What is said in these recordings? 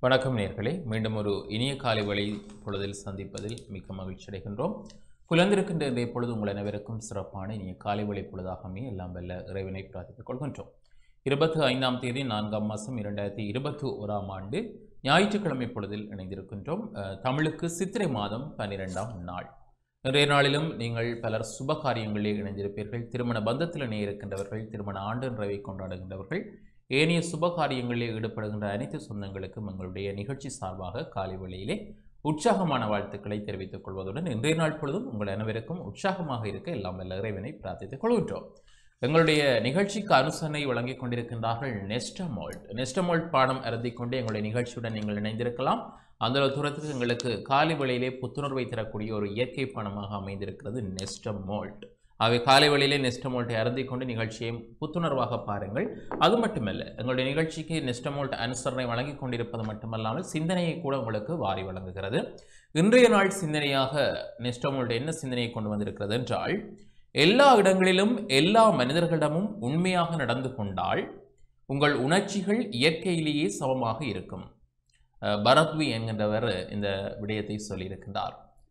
வணக்கம் நேர்களே மீண்டும் ஒரு இனிய காலை வேளை பொழுதில் சந்திப்பதில் மிக்க மகிழ்ச்சி அடைகின்றோம் புலந்திருக்கின்ற இன்றைய பொழுது உங்கள் அனைவருக்கும் சிறப்பான இனிய காலை வேளை பொழுதாகவே எல்லாம் வல்ல இறைவனை பிரார்த்தித்துக் கொள்கின்றோம் இருபத்தி ஐந்தாம் தேதி நான்காம் மாதம் இரண்டாயிரத்தி இருபத்தி ஓராம் ஆண்டு ஞாயிற்றுக்கிழமை பொழுதில் இணைந்திருக்கின்றோம் அஹ், தமிழுக்கு சித்திரை மாதம் பன்னிரெண்டாம் நாள் இன்றைய நாளிலும் நீங்கள் பலர் சுப காரியங்களில் இணைந்திருப்பீர்கள் திருமண பந்தத்தில் இணைய இருக்கின்றவர்கள் திருமண ஆண்டு நிறைவை கொண்டாடுகின்றவர்கள் ஏனைய சுப காரியங்களில் ஈடுபடுகின்ற அனைத்து சொந்தங்களுக்கும் எங்களுடைய நிகழ்ச்சி சார்பாக காலை வேளையிலே உற்சாகமான வாழ்த்துக்களை தெரிவித்துக் கொள்வதுடன் இன்றைய நாள் பொழுதும் உங்கள் அனைவருக்கும் உற்சாகமாக இருக்க எல்லாம் வல்ல இறைவனை பிரார்த்தித்துக் கொள்கின்றோம் எங்களுடைய நிகழ்ச்சிக்கு அனுசரணை வழங்கிக் கொண்டிருக்கின்றார்கள் நெஸ்டமோல்ட் நெஸ்டமோல்ட் பாடம் அருந்திக் கொண்டு எங்களுடைய நிகழ்ச்சியுடன் நீங்கள் இணைந்திருக்கலாம் அந்த ஒரு தூரத்துக்கு எங்களுக்கு காலை வேளையிலே புத்துணர்வை தரக்கூடிய ஒரு இயற்கை பானமாக அமைந்திருக்கிறது நெஸ்டமோல்ட் ஆகவே காலை வேளையிலே நெஸ்டமோல்ட்டை அருந்திக் கொண்டு நிகழ்ச்சியை புத்துணர்வாக பாருங்கள் அது மட்டுமல்ல எங்களுடைய நிகழ்ச்சிக்கு நெஸ்டமோல்ட் அனுசரணை வழங்கிக் கொண்டிருப்பது மட்டுமல்லாமல் சிந்தனையை கூட உங்களுக்கு வாரி வழங்குகிறது இன்றைய நாள் சிந்தனையாக நெஸ்டமோல்ட் என்ன சிந்தனையை கொண்டு வந்திருக்கிறது என்றால் எல்லா இடங்களிலும் எல்லா மனிதர்களிடமும் உண்மையாக நடந்து கொண்டால் உங்கள் உணர்ச்சிகள் இயற்கையிலேயே சமமாக இருக்கும் அஹ் பரத்வி என்கின்றவர் இந்த விடயத்தை சொல்லியிருக்கின்றார்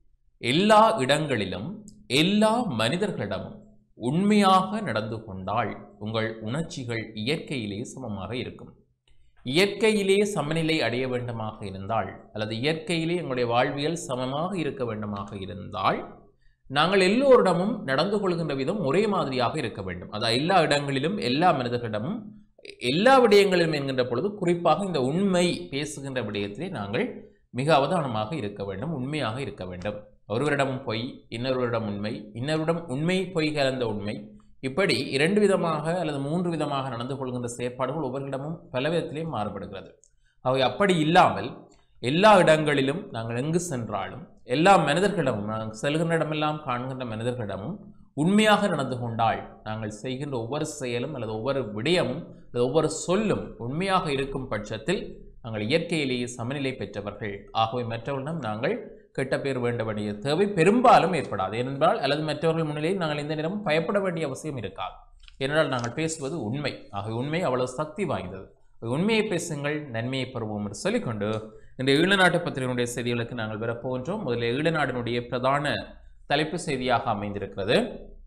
எல்லா இடங்களிலும் எல்லா மனிதர்களிடமும் உண்மையாக நடந்து கொண்டால் உங்கள் உணர்ச்சிகள் இயற்கையிலே சமமாக இருக்கும் இயற்கையிலே சமநிலை அடைய வேண்டுமாக இருந்தால் அல்லது இயற்கையிலே எங்களுடைய வாழ்வியல் சமமாக இருக்க வேண்டுமாக இருந்தால் நாங்கள் எல்லோரிடமும் நடந்து கொள்கின்ற விதம் ஒரே மாதிரியாக இருக்க வேண்டும் அதாவது எல்லா இடங்களிலும் எல்லா மனிதர்களிடமும் எல்லா விடயங்களிலும் என்கின்ற பொழுது குறிப்பாக இந்த உண்மை பேசுகின்ற விடயத்திலே நாங்கள் மிக அவதானமாக இருக்க வேண்டும் உண்மையாக இருக்க வேண்டும் ஒருவரிடம் பொய் இன்னொருவரிடம் உண்மை இன்னொருவரிடம் உண்மை பொய் கலந்த உண்மை இப்படி இரண்டு விதமாக அல்லது மூன்று விதமாக நடந்து கொள்கின்ற செயற்பாடுகள் ஒவ்வொருடமும் பல விதத்திலே மாறுபடுகிறது அவை அப்படி இல்லாமல் எல்லா இடங்களிலும் நாங்கள் எங்கு சென்றாலும் எல்லா மனிதர்களிடமும் நாங்கள் செல்கின்ற இடமெல்லாம் காண்கின்ற மனிதர்களிடமும் உண்மையாக நடந்து கொண்டால் நாங்கள் செய்கின்ற ஒவ்வொரு செயலும் அல்லது ஒவ்வொரு விடயமும் அல்லது ஒவ்வொரு சொல்லும் உண்மையாக இருக்கும் பட்சத்தில் நாங்கள் இயற்கையிலேயே சமநிலை பெற்றவர்கள் ஆகவே மற்றவர்களிடம் நாங்கள் கெட்ட பேர் வேண்ட வேண்டிய தேவை பெரும்பாலும் ஏற்படாது ஏனென்றால் அல்லது மற்றவர்கள் முன்னிலையில் நாங்கள் எந்த நேரமும் பயப்பட வேண்டிய அவசியம் இருக்காது ஏனென்றால் நாங்கள் பேசுவது உண்மை ஆகவே உண்மை அவ்வளவு சக்தி வாய்ந்தது உண்மையை பேசுங்கள் நன்மையை பெறுவோம் என்று சொல்லிக்கொண்டு இந்த ஈழநாட்டு பத்திரிகையினுடைய செய்திகளுக்கு நாங்கள் பெறப்போகின்றோம் முதலில் ஈழநாடினுடைய பிரதான தலைப்பு செய்தியாக அமைந்திருக்கிறது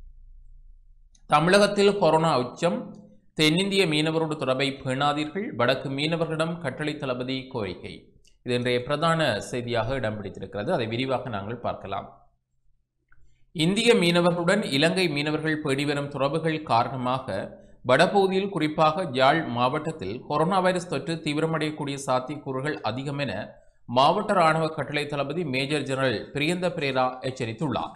தமிழகத்தில் கொரோனா உச்சம் தென்னிந்திய மீனவரோடு தொடர்பை பேணாதீர்கள் வடக்கு மீனவர்களிடம் கட்டளை தளபதி கோரிக்கை இது இன்றைய பிரதான செய்தியாக இடம் பிடித்திருக்கிறது அதை விரிவாக நாங்கள் பார்க்கலாம் இந்திய மீனவர்களுடன் இலங்கை மீனவர்கள் பேடி வரும் தொடர்புகள் காரணமாக வடபகுதியில் குறிப்பாக யாழ் மாவட்டத்தில் கொரோனா வைரஸ் தொற்று தீவிரமடையக்கூடிய சாத்தியக்கூறுகள் அதிகம் என மாவட்ட ராணுவ கட்டளை தளபதி மேஜர் ஜெனரல் பிரியந்த பிரேரா எச்சரித்துள்ளார்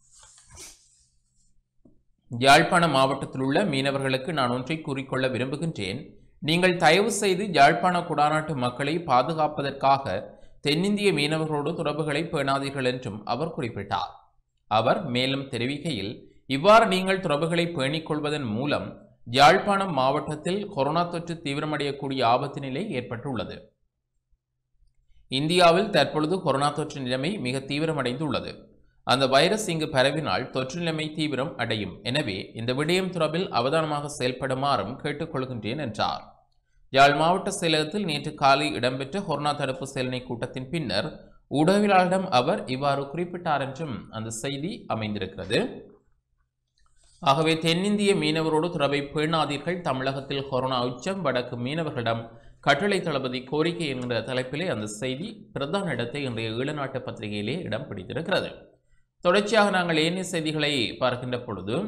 யாழ்ப்பாண மாவட்டத்தில் உள்ள மீனவர்களுக்கு நான் ஒன்றை கூறிக்கொள்ள விரும்புகின்றேன் நீங்கள் தயவு செய்து யாழ்ப்பாண குடாநாட்டு மக்களை பாதுகாப்பதற்காக தென்னிந்திய மீனவர்களோடு தொடர்புகளை பேணாதீர்கள் என்றும் அவர் குறிப்பிட்டார் அவர் மேலும் தெரிவிக்கையில் இவ்வாறு நீங்கள் தொடர்புகளை பேணிக் கொள்வதன் மூலம் யாழ்ப்பாணம் மாவட்டத்தில் கொரோனா தொற்று தீவிரமடையக்கூடிய ஆபத்து நிலை ஏற்பட்டுள்ளது இந்தியாவில் தற்பொழுது கொரோனா தொற்று நிலைமை மிக தீவிரமடைந்துள்ளது அந்த வைரஸ் இங்கு பரவினால் தொற்று நிலைமை தீவிரம் அடையும் எனவே இந்த விடயம் தொடர்பில் அவதானமாக செயல்படுமாறும் கேட்டுக்கொள்கின்றேன் என்றார் யாழ் மாவட்ட செயலகத்தில் நேற்று காலை இடம்பெற்ற கொரோனா தடுப்பு செயலனை கூட்டத்தின் பின்னர் ஊடகவியலாளரிடம் அவர் இவ்வாறு குறிப்பிட்டார் என்றும் அந்த செய்தி அமைந்திருக்கிறது ஆகவே தென்னிந்திய மீனவரோடு தொடர்பை பேணாதீர்கள் தமிழகத்தில் கொரோனா உச்சம் வடக்கு மீனவர்களிடம் கட்டளை தளபதி கோரிக்கை என்கிற தலைப்பிலே அந்த செய்தி பிரதான இடத்தை இன்றைய ஈழநாட்டு பத்திரிகையிலே இடம் பிடித்திருக்கிறது தொடர்ச்சியாக நாங்கள் ஏனைய செய்திகளை பார்க்கின்ற பொழுது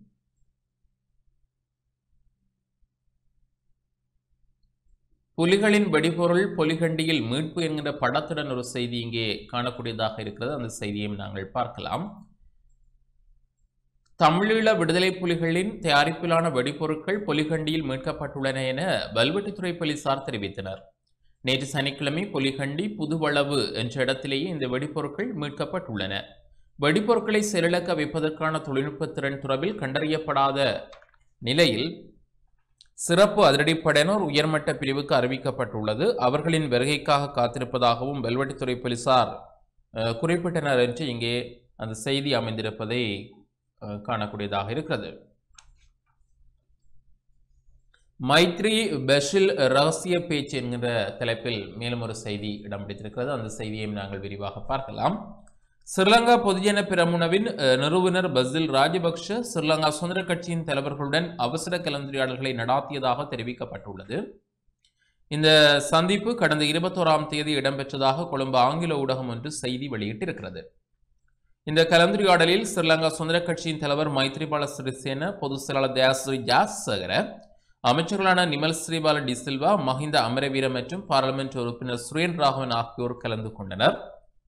புலிகளின் வெடிபொருள் பொலிகண்டியில் மீட்பு என்கிற படத்துடன் ஒரு செய்தி இங்கே காணக்கூடியதாக இருக்கிறது அந்த செய்தியையும் நாங்கள் பார்க்கலாம் தமிழீழ விடுதலை புலிகளின் தயாரிப்பிலான வெடிபொருட்கள் பொலிகண்டியில் மீட்கப்பட்டுள்ளன என வல்வெட்டித்துறை போலீசார் தெரிவித்தனர் நேற்று சனிக்கிழமை பொலிகண்டி புதுவளவு என்ற இடத்திலேயே இந்த வெடிபொருட்கள் மீட்கப்பட்டுள்ளன வெடிபொருட்களை செயலிழக்க வைப்பதற்கான தொழில்நுட்ப திறன் தொடர்பில் கண்டறியப்படாத நிலையில் சிறப்பு அதிரடிப்படையினர் உயர்மட்ட பிரிவுக்கு அறிவிக்கப்பட்டுள்ளது அவர்களின் வருகைக்காக காத்திருப்பதாகவும் வெல்வெட்டித்துறை போலீசார் அஹ், குறிப்பிட்டனர் என்று இங்கே அந்த செய்தி அமைந்திருப்பதை அஹ், காணக்கூடியதாக இருக்கிறது மைத்ரி பெஷில் ரகசிய பேச்சு என்கிற தலைப்பில் மேலும் ஒரு செய்தி இடம் பிடித்திருக்கிறது அந்த செய்தியையும் நாங்கள் விரிவாக பார்க்கலாம் ஸ்ரீலங்கா பொதுஜன பிரமுனவின் அஹ், நிறுவனர் பசில் ராஜபக்ஷ ஸ்ரீலங்கா சுதந்திர கட்சியின் தலைவர்களுடன் அவசர கலந்துரையாடல்களை நடாத்தியதாக தெரிவிக்கப்பட்டுள்ளது இந்த சந்திப்பு கடந்த இருபத்தோராம் தேதி இடம்பெற்றதாக கொழும்பு ஆங்கில ஊடகம் ஒன்று செய்தி வெளியிட்டிருக்கிறது இந்த கலந்துரையாடலில் ஸ்ரீலங்கா சுதந்திர கட்சியின் தலைவர் மைத்ரிபால சிறிசேன பொதுச் செயலாளர் தயாஸ்ரீ ஜாசகர அமைச்சர்களான நிமல் ஸ்ரீபால டி சில்வா மஹிந்த அமரவீர மற்றும் பாராளுமன்ற உறுப்பினர் சுரேன் ராகவன் ஆகியோர் கலந்து கொண்டனர்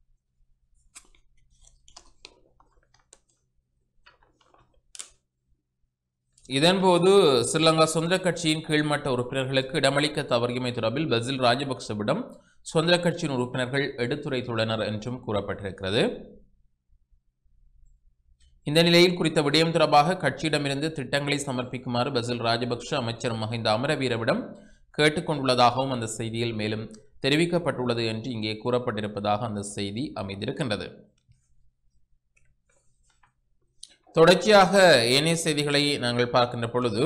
இதன்போது ஸ்ரீலங்கா சுதந்திர கட்சியின் கீழ்மட்ட உறுப்பினர்களுக்கு இடமளிக்க தவறியமை தொடர்பில் பசில் ராஜபக்சவிடம் சுதந்திர கட்சியின் உறுப்பினர்கள் எடுத்துரைத்துள்ளனர் என்றும் கூறப்பட்டிருக்கிறது இந்த நிலையில் குறித்த விடயம் தொடர்பாக கட்சியிடமிருந்து திட்டங்களை சமர்ப்பிக்குமாறு பசில் ராஜபக்ஷ அமைச்சர் மஹிந்த அமரவீரவிடம் கேட்டுக்கொண்டுள்ளதாகவும் அந்த செய்தியில் மேலும் தெரிவிக்கப்பட்டுள்ளது என்று இங்கே கூறப்பட்டிருப்பதாக அந்த செய்தி அமைந்திருக்கின்றது தொடர்ச்சியாக ஏனைய செய்திகளை நாங்கள் பார்க்கின்ற பொழுது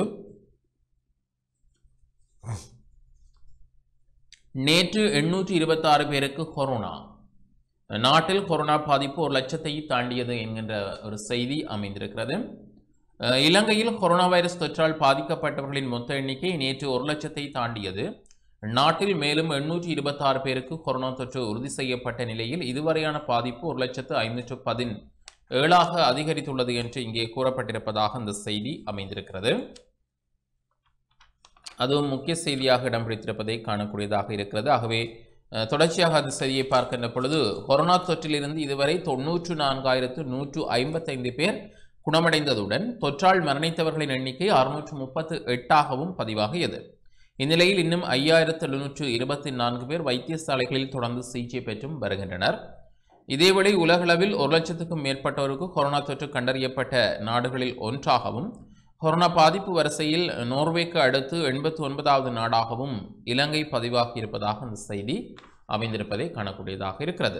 நேற்று எண்ணூற்றி இருபத்தாறு பேருக்கு கொரோனா நாட்டில் கொரோனா பாதிப்பு ஒரு லட்சத்தை தாண்டியது என்கின்ற ஒரு செய்தி அமைந்திருக்கிறது அஹ், இலங்கையில் கொரோனா வைரஸ் தொற்றால் பாதிக்கப்பட்டவர்களின் மொத்த எண்ணிக்கை நேற்று ஒரு லட்சத்தை தாண்டியது நாட்டில் மேலும் எண்ணூற்றி இருபத்தாறு பேருக்கு கொரோனா தொற்று உறுதி செய்யப்பட்ட நிலையில் இதுவரையான பாதிப்பு ஒரு லட்சத்து ஐநூற்று பதின் ஏழாக அதிகரித்துள்ளது என்று இங்கே கூறப்பட்டிருப்பதாக அந்த செய்தி அமைந்திருக்கிறது அதுவும் முக்கிய செய்தியாக இடம் பிடித்திருப்பதை காணக்கூடியதாக இருக்கிறது ஆகவே அஹ், தொடர்ச்சியாக அந்த செய்தியை பார்க்கின்ற பொழுது கொரோனா தொற்றிலிருந்து இதுவரை தொன்னூற்று நான்காயிரத்து நூற்று ஐம்பத்தைந்து பேர் குணமடைந்ததுடன் தொற்றால் மரணித்தவர்களின் எண்ணிக்கை அறுநூற்று முப்பத்து எட்டாகவும் பதிவாகியது இந்நிலையில் இன்னும் ஐயாயிரத்து எழுநூற்று இருபத்தி நான்கு பேர் வைத்தியசாலைகளில் தொடர்ந்து சிகிச்சை பெற்றும் வருகின்றனர் இதேவேளை உலகளவில் ஒரு லட்சத்துக்கும் மேற்பட்டோருக்கு கொரோனா தொற்று கண்டறியப்பட்ட நாடுகளில் ஒன்றாகவும் கொரோனா பாதிப்பு வரிசையில் நோர்வேக்கு அடுத்து எண்பத்தி ஒன்பதாவது நாடாகவும் இலங்கை பதிவாகியிருப்பதாக அந்த செய்தி அமைந்திருப்பதை காணக்கூடியதாக இருக்கிறது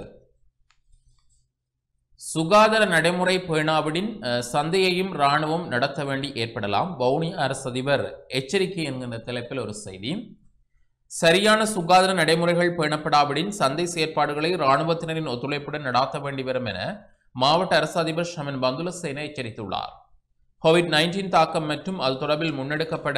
சுகாதார நடைமுறை பேணாவிடின் அஹ், சந்தையையும் இராணுவம் நடத்த வேண்டி ஏற்படலாம் வவுனியா அரசு அதிபர் எச்சரிக்கை என்கின்ற தலைப்பில் ஒரு செய்தி சரியான சுகாதார நடைமுறைகள் பேணப்படாவிடின் சந்தை செயற்பாடுகளை இராணுவத்தினரின் ஒத்துழைப்புடன் நடாத்த வேண்டி வரும் என மாவட்ட அரசு அதிபர் ஷமன் பந்துலசேன எச்சரித்துள்ளார் கோவிட் நைன்டீன் தாக்கம் மற்றும் அது தொடர்பில் முன்னெடுக்கப்பட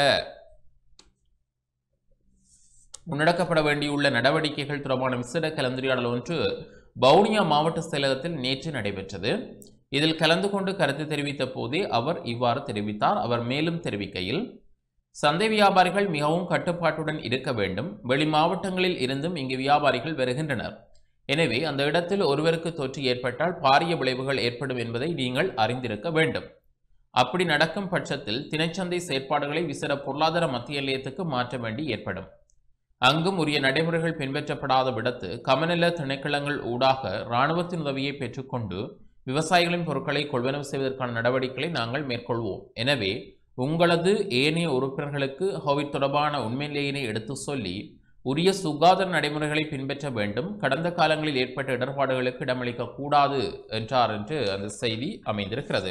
முன்னெடுக்கப்பட வேண்டியுள்ள நடவடிக்கைகள் தொடர்பான விசேட கலந்துரையாடல் ஒன்று வவுனியா மாவட்ட செயலகத்தில் நேற்று நடைபெற்றது இதில் கலந்து கொண்டு கருத்து தெரிவித்த போதே அவர் இவ்வாறு தெரிவித்தார் அவர் மேலும் தெரிவிக்கையில் சந்தை வியாபாரிகள் மிகவும் கட்டுப்பாட்டுடன் இருக்க வேண்டும் வெளி மாவட்டங்களில் இருந்தும் இங்கு வியாபாரிகள் வருகின்றனர் எனவே அந்த இடத்தில் ஒருவருக்கு தொற்று ஏற்பட்டால் பாரிய விளைவுகள் ஏற்படும் என்பதை நீங்கள் அறிந்திருக்க வேண்டும் அப்படி நடக்கும் பட்சத்தில் தினச்சந்தை செயற்பாடுகளை விசேட பொருளாதார மத்திய நிலையத்துக்கு மாற்ற வேண்டி ஏற்படும் அங்கும் உரிய நடைமுறைகள் பின்பற்றப்படாத விடத்து கமநல திணைக்களங்கள் ஊடாக இராணுவத்தின் உதவியை பெற்றுக்கொண்டு விவசாயிகளின் பொருட்களை கொள்வனவு செய்வதற்கான நடவடிக்கைகளை நாங்கள் மேற்கொள்வோம் எனவே உங்களது ஏனைய உறுப்பினர்களுக்கு கோவிட் தொடர்பான உண்மை நிலையினை எடுத்து சொல்லி உரிய சுகாதார நடைமுறைகளை பின்பற்ற வேண்டும் கடந்த காலங்களில் ஏற்பட்ட இடர்பாடுகளுக்கு இடமளிக்க கூடாது என்றார் என்று அந்த செய்தி அமைந்திருக்கிறது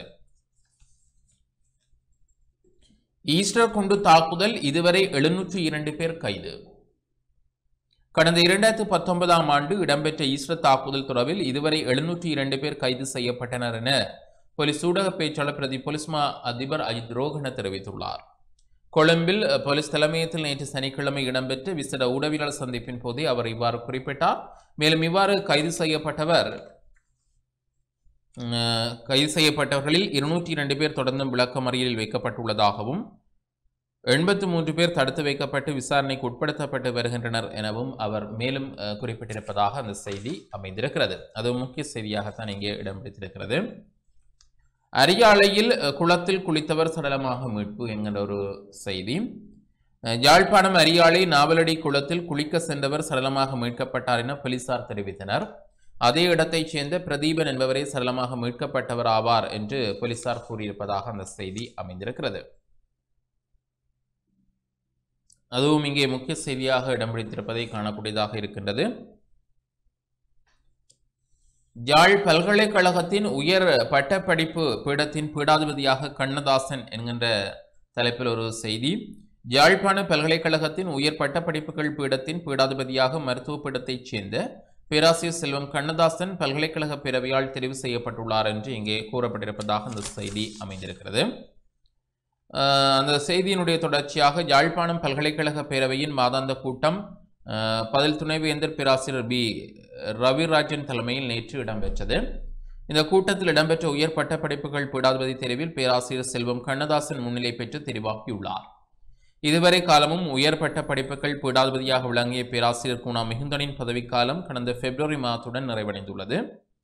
ஈஸ்டர் குண்டு தாக்குதல் இதுவரை எழுநூற்று இரண்டு பேர் கைது கடந்த இரண்டாயிரத்து பத்தொன்பதாம் ஆண்டு இடம்பெற்ற ஈஸ்டர் தாக்குதல் தொடர்பில் இதுவரை எழுநூற்றி இரண்டு பேர் கைது செய்யப்பட்டனர் என போலீஸ் ஊடக பேச்சாளர் பிரதி போலீஸ் மா அதிபர் அஜித் ரோகன தெரிவித்துள்ளார் கொழும்பில் அஹ், போலீஸ் தலைமையகத்தில் நேற்று சனிக்கிழமை இடம்பெற்ற விசேட ஊடகவியலாளர் சந்திப்பின் போதே அவர் இவ்வாறு குறிப்பிட்டார் மேலும் இவ்வாறு கைது செய்யப்பட்டவர் அஹ், கைது செய்யப்பட்டவர்களில் இருநூற்றி இரண்டு பேர் தொடர்ந்தும் விளக்கமறியலில் வைக்கப்பட்டுள்ளதாகவும் எண்பத்து மூன்று பேர் தடுத்து வைக்கப்பட்டு விசாரணைக்கு உட்படுத்தப்பட்டு வருகின்றனர் எனவும் அவர் மேலும் அஹ், குறிப்பிட்டிருப்பதாக அந்த செய்தி அமைந்திருக்கிறது அது முக்கிய செய்தியாகத்தான் இங்கே இடம் பிடித்திருக்கிறது அரியாலையில் அஹ், குளத்தில் குளித்தவர் சடலமாக மீட்பு என்கிற ஒரு செய்தி அஹ், யாழ்ப்பாணம் அரியாலை நாவலடி குளத்தில் குளிக்க சென்றவர் சடலமாக மீட்கப்பட்டார் என போலீசார் தெரிவித்தனர் அதே இடத்தைச் சேர்ந்த பிரதீபன் என்பவரே சடலமாக மீட்கப்பட்டவர் ஆவார் என்று போலீசார் கூறியிருப்பதாக அந்த செய்தி அமைந்திருக்கிறது அதுவும் இங்கே முக்கிய செய்தியாக இடம் பிடித்திருப்பதை காணக்கூடியதாக இருக்கின்றது யாழ் பல்கலைக்கழகத்தின் உயர் பட்டப்படிப்பு பீடத்தின் பீடாதிபதியாக கண்ணதாசன் என்கின்ற தலைப்பில் ஒரு செய்தி யாழ்ப்பாண பல்கலைக்கழகத்தின் உயர் பட்டப்படிப்புகள் பீடத்தின் பீடாதிபதியாக மருத்துவ பீடத்தைச் சேர்ந்த பேராசிரியர் செல்வம் கண்ணதாசன் பல்கலைக்கழக பேரவையால் தெரிவு செய்யப்பட்டுள்ளார் என்று இங்கே கூறப்பட்டிருப்பதாக அந்த செய்தி அமைந்திருக்கிறது ஆஹ் அந்த செய்தியினுடைய தொடர்ச்சியாக யாழ்ப்பாணம் பல்கலைக்கழக பேரவையின் மாதாந்த கூட்டம் ஆஹ் பதில் துணைவேந்தர் பேராசிரியர் பி ரவிராஜன் தலைமையில் நேற்று இடம்பெற்றது இந்த கூட்டத்தில் இடம்பெற்ற உயர் பட்டப்படிப்புகள் பீடாதிபதி தெரிவில் பேராசிரியர் செல்வம் கண்ணதாசன் முன்னிலை பெற்று தெரிவாக்கியுள்ளார் இதுவரை காலமும் உயர்பட்ட படிப்புகள் பீடாதிபதியாக விளங்கிய பேராசிரியர் குணா மிகுந்தனின் பதவிக்காலம் கடந்த பிப்ரவரி மாதத்துடன் நிறைவடைந்துள்ளது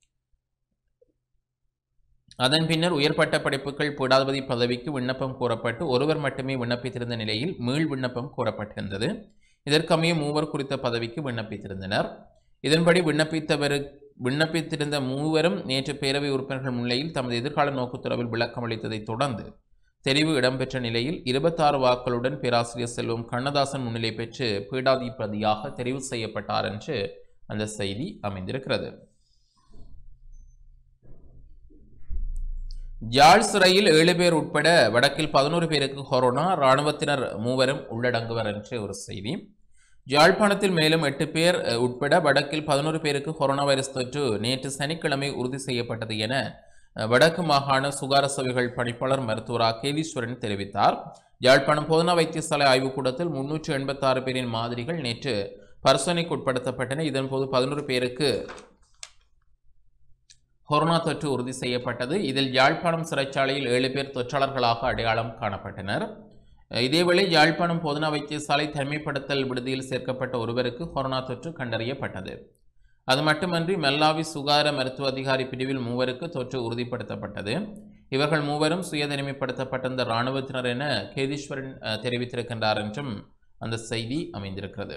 அதன் பின்னர் உயர்பட்ட படிப்புகள் பீடாதிபதி பதவிக்கு விண்ணப்பம் கோரப்பட்டு ஒருவர் மட்டுமே விண்ணப்பித்திருந்த நிலையில் மீள் விண்ணப்பம் கோரப்பட்டிருந்தது இதற்கமைய மூவர் குறித்த பதவிக்கு விண்ணப்பித்திருந்தனர் இதன்படி விண்ணப்பித்தவர் விண்ணப்பித்திருந்த மூவரும் நேற்று பேரவை உறுப்பினர்கள் முன்னிலையில் தமது எதிர்கால நோக்கு தொடர்பில் விளக்கம் அளித்ததைத் தொடர்ந்து தெரிவு இடம்பெற்ற நிலையில் இருபத்தாறு வாக்களுடன் பேராசிரியர் செல்வம் கண்ணதாசன் முன்னிலை பெற்று பீடாதிபதியாக தெரிவு செய்யப்பட்டார் என்று அந்த செய்தி அமைந்திருக்கிறது யாழ் சிறையில் ஏழு பேர் உட்பட வடக்கில் பதினோரு பேருக்கு கொரோனா இராணுவத்தினர் மூவரும் உள்ளடங்குவர் என்று ஒரு செய்தி யாழ்ப்பாணத்தில் மேலும் எட்டு பேர் அஹ், உட்பட வடக்கில் பதினோரு பேருக்கு கொரோனா வைரஸ் தொற்று நேற்று சனிக்கிழமை உறுதி செய்யப்பட்டது என அஹ், வடக்கு மாகாண சுகார சேவைகள் பணிப்பாளர் மருத்துவர் ஆ. கேதீஸ்வரன் தெரிவித்தார் யாழ்ப்பாணம் போதனா வைத்தியசாலை ஆய்வுக்கூடத்தில் முன்னூற்று எண்பத்தாறு பேரின் மாதிரிகள் நேற்று பரிசோதனைக்கு உட்படுத்தப்பட்டன இதன்போது பதினோரு பேருக்கு கொரோனா தொற்று உறுதி செய்யப்பட்டது இதில் யாழ்ப்பாணம் சிறைச்சாலையில் ஏழு பேர் தொற்றாளர்களாக அடையாளம் காணப்பட்டனர் இதேவேளை யாழ்ப்பாணம் போதனா வைத்தியசாலை தனிமைப்படுத்தல் விடுதியில் சேர்க்கப்பட்ட ஒருவருக்கு கொரோனா தொற்று கண்டறியப்பட்டது அது மட்டுமன்றி மெல்லாவி சுகார மருத்துவ அதிகாரி பிரிவில் மூவருக்கு தொற்று உறுதிப்படுத்தப்பட்டது இவர்கள் மூவரும் சுய தனிமைப்படுத்தப்பட்டிருந்த இராணுவத்தினர் என கேதீஸ்வரன் அஹ், தெரிவித்திருக்கின்றார் என்றும் அந்த செய்தி அமைந்திருக்கிறது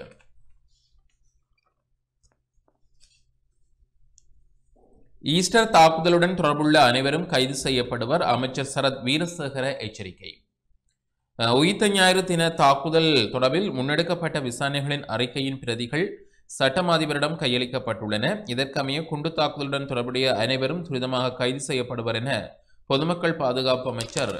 ஈஸ்டர் தாக்குதலுடன் தொடர்புள்ள அனைவரும் கைது செய்யப்படுவர் அமைச்சர் சரத் வீரசேகர எச்சரிக்கை அஹ், உயிர்த்த ஞாயிறு தின தாக்குதல் தொடர்பில் முன்னெடுக்கப்பட்ட விசாரணைகளின் அறிக்கையின் பிரதிகள் சட்டம் அதிபரிடம் கையளிக்கப்பட்டுள்ளன இதற்கமைய குண்டு தாக்குதலுடன் தொடர்புடைய அனைவரும் துரிதமாக கைது செய்யப்படுவர் என பொதுமக்கள் பாதுகாப்பு அமைச்சர்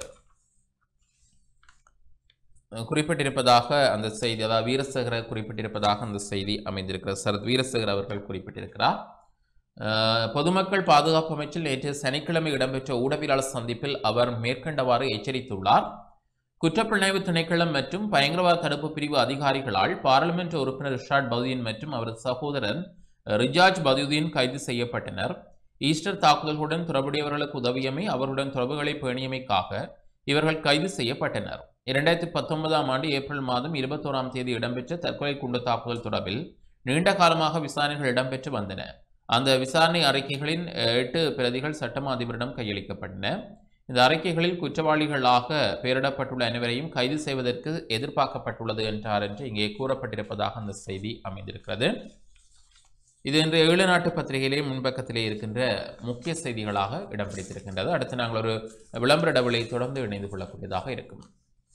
அஹ், குறிப்பிட்டிருப்பதாக அந்த செய்தி அதாவது வீரசேகர குறிப்பிட்டிருப்பதாக அந்த செய்தி அமைந்திருக்கிறது சரத் வீரசேகர் அவர்கள் குறிப்பிட்டிருக்கிறார் அஹ், பொதுமக்கள் பாதுகாப்பு அமைச்சில் நேற்று சனிக்கிழமை இடம்பெற்ற ஊடகவியலாளர் சந்திப்பில் அவர் மேற்கண்டவாறு எச்சரித்துள்ளார் குற்றப்புலனாய்வு திணைக்களம் மற்றும் பயங்கரவாத தடுப்பு பிரிவு அதிகாரிகளால் பாராளுமன்ற உறுப்பினர் ரிஷாட் பதுதீன் மற்றும் அவரது சகோதரன் ரிஜாஜ் பதுதீன் கைது செய்யப்பட்டனர் ஈஸ்டர் தாக்குதல்களுடன் தொடர்புடையவர்களுக்கு உதவியமை அவர்களுடன் தொடர்புகளை பேணியமைக்காக இவர்கள் கைது செய்யப்பட்டனர் இரண்டாயிரத்தி பத்தொன்பதாம் ஆண்டு ஏப்ரல் மாதம் இருபத்தோராம் தேதி இடம்பெற்ற தற்கொலை குண்டு தாக்குதல் தொடர்பில் நீண்ட காலமாக விசாரணைகள் இடம்பெற்று வந்தன அந்த விசாரணை அறிக்கைகளின் அஹ், எட்டு பிரதிகள் சட்டமா அதிபரிடம் கையளிக்கப்பட்டன இந்த அறிக்கைகளில் குற்றவாளிகளாக பெயரிடப்பட்டுள்ள அனைவரையும் கைது செய்வதற்கு எதிர்பார்க்கப்பட்டுள்ளது என்றார் என்று இங்கே கூறப்பட்டிருப்பதாக அந்த செய்தி அமைந்திருக்கிறது இது இன்று ஏழு நாட்டு பத்திரிகையிலே முன்பக்கத்திலே இருக்கின்ற முக்கிய செய்திகளாக இடம் பிடித்திருக்கின்றது அடுத்து நாங்கள் ஒரு விளம்பர டபுளை தொடர்ந்து இணைந்து கொள்ளக்கூடியதாக இருக்கும்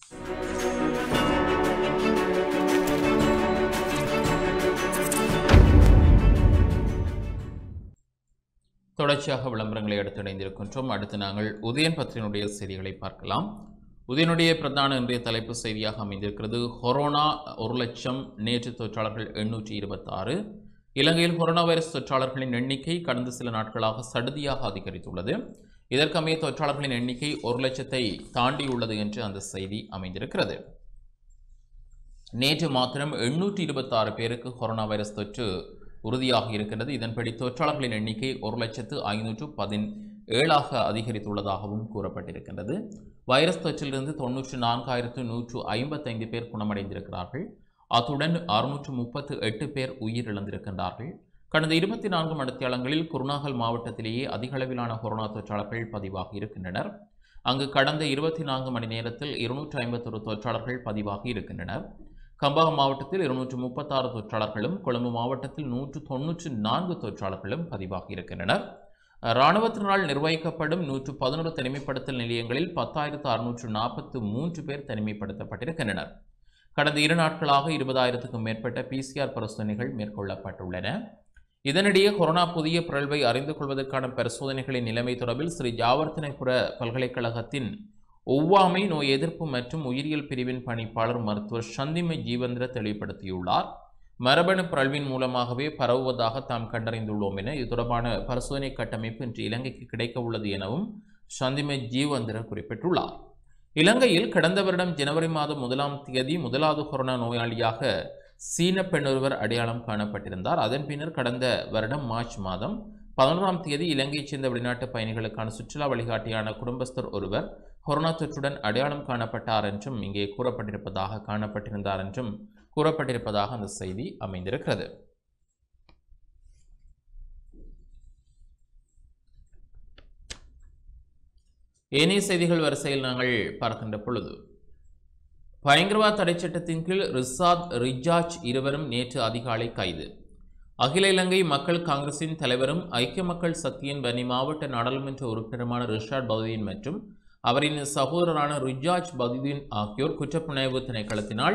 தொடர்ச்சியாக விளம்பரங்களை அடுத்து இணைந்திருக்கின்றோம் அடுத்து நாங்கள் உதயன் பத்திரினுடைய செய்திகளை பார்க்கலாம் உதயனுடைய பிரதான இன்றைய தலைப்பு செய்தியாக அமைந்திருக்கிறது கொரோனா ஒரு லட்சம் நேற்று தொற்றாளர்கள் எண்ணூற்றி இருபத்தாறு இலங்கையில் கொரோனா வைரஸ் தொற்றாளர்களின் எண்ணிக்கை கடந்த சில நாட்களாக சடுதியாக அதிகரித்துள்ளது இதற்கமைய தொற்றாளர்களின் எண்ணிக்கை ஒரு லட்சத்தை தாண்டியுள்ளது என்று அந்த செய்தி அமைந்திருக்கிறது நேற்று மாத்திரம் எண்ணூற்றி இருபத்தாறு பேருக்கு கொரோனா வைரஸ் தொற்று உறுதியாக இருக்கின்றது இதன்படி தொற்றாளர்களின் எண்ணிக்கை ஒரு லட்சத்து ஐநூற்று பதின் ஏழாக அதிகரித்துள்ளதாகவும் கூறப்பட்டிருக்கின்றது வைரஸ் தொற்றிலிருந்து தொன்னூற்று நான்காயிரத்து நூற்று ஐம்பத்தைந்து பேர் குணமடைந்திருக்கிறார்கள் அத்துடன் அறுநூற்று முப்பத்து எட்டு பேர் உயிரிழந்திருக்கின்றார்கள் கடந்த இருபத்தி நான்கு மணித்தியாலங்களில் குருநாகல் மாவட்டத்திலேயே அதிக அளவிலான கொரோனா தொற்றாளர்கள் பதிவாகி இருக்கின்றனர் அங்கு கடந்த இருபத்தி நான்கு மணி நேரத்தில் இருநூற்று ஐம்பத்தொரு தொற்றாளர்கள் பதிவாகி இருக்கின்றனர் கம்பகம் மாவட்டத்தில் இருநூற்று முப்பத்தாறு தொற்றாளர்களும் கொழும்பு மாவட்டத்தில் நூற்று தொன்னூற்று நான்கு தொற்றாளர்களும் பதிவாகி இருக்கின்றனர் இராணுவத்தினால் நிர்வகிக்கப்படும் நூற்று பதினொரு தனிமைப்படுத்தல் நிலையங்களில் பத்தாயிரத்து அறுநூற்று நாற்பத்து மூன்று பேர் தனிமைப்படுத்தப்பட்டிருக்கின்றனர் கடந்த இரு நாட்களாக இருபதாயிரத்துக்கும் மேற்பட்ட பிசிஆர் பரிசோதனைகள் மேற்கொள்ளப்பட்டுள்ளன இதனிடையே கொரோனா புதிய பிறழ்வை அறிந்து கொள்வதற்கான பரிசோதனைகளின் நிலைமை தொடர்பில் ஸ்ரீ ஜாவர்த்தனைபுர பல்கலைக்கழகத்தின் ஒவ்வாமை நோய் எதிர்ப்பு மற்றும் உயிரியல் பிரிவின் பணிப்பாளர் மருத்துவர் சந்திமை ஜீவந்திர தெளிவுபடுத்தியுள்ளார் மரபணு பிறழ்வின் மூலமாகவே பரவுவதாக தாம் கண்டறிந்துள்ளோம் என இது தொடர்பான பரிசோதனை கட்டமைப்பு இன்று இலங்கைக்கு கிடைக்க உள்ளது எனவும் சந்திமை ஜீவந்திர குறிப்பிட்டுள்ளார் இலங்கையில் கடந்த வருடம் ஜனவரி மாதம் முதலாம் தேதி முதலாவது கொரோனா நோயாளியாக சீன பெண்ணொருவர் அடையாளம் காணப்பட்டிருந்தார் அதன் பின்னர் கடந்த வருடம் மார்ச் மாதம் பதினொன்றாம் தேதி இலங்கையைச் சேர்ந்த வெளிநாட்டு பயணிகளுக்கான சுற்றுலா வழிகாட்டியான குடும்பஸ்தர் ஒருவர் கொரோனா தொற்றுடன் அடையாளம் காணப்பட்டார் என்றும் இங்கே கூறப்பட்டிருப்பதாக காணப்பட்டிருந்தார் என்றும் கூறப்பட்டிருப்பதாக அந்த செய்தி அமைந்திருக்கிறது ஏனைய செய்திகள் வரிசையில் நாங்கள் பார்க்கின்ற பொழுது பயங்கரவாத தடைச் சட்டத்தின் கீழ் ரிசாத் ரிஜாஜ் இருவரும் நேற்று அதிகாலை கைது அகில இலங்கை மக்கள் காங்கிரசின் தலைவரும் ஐக்கிய மக்கள் சக்தியின் பனி மாவட்ட நாடாளுமன்ற உறுப்பினருமான ரிஷாட் பதுதீன் மற்றும் அவரின் சகோதரரான ரிஜாஜ் பதுதீன் ஆகியோர் குற்றப்புலனாய்வு திணைக்களத்தினால்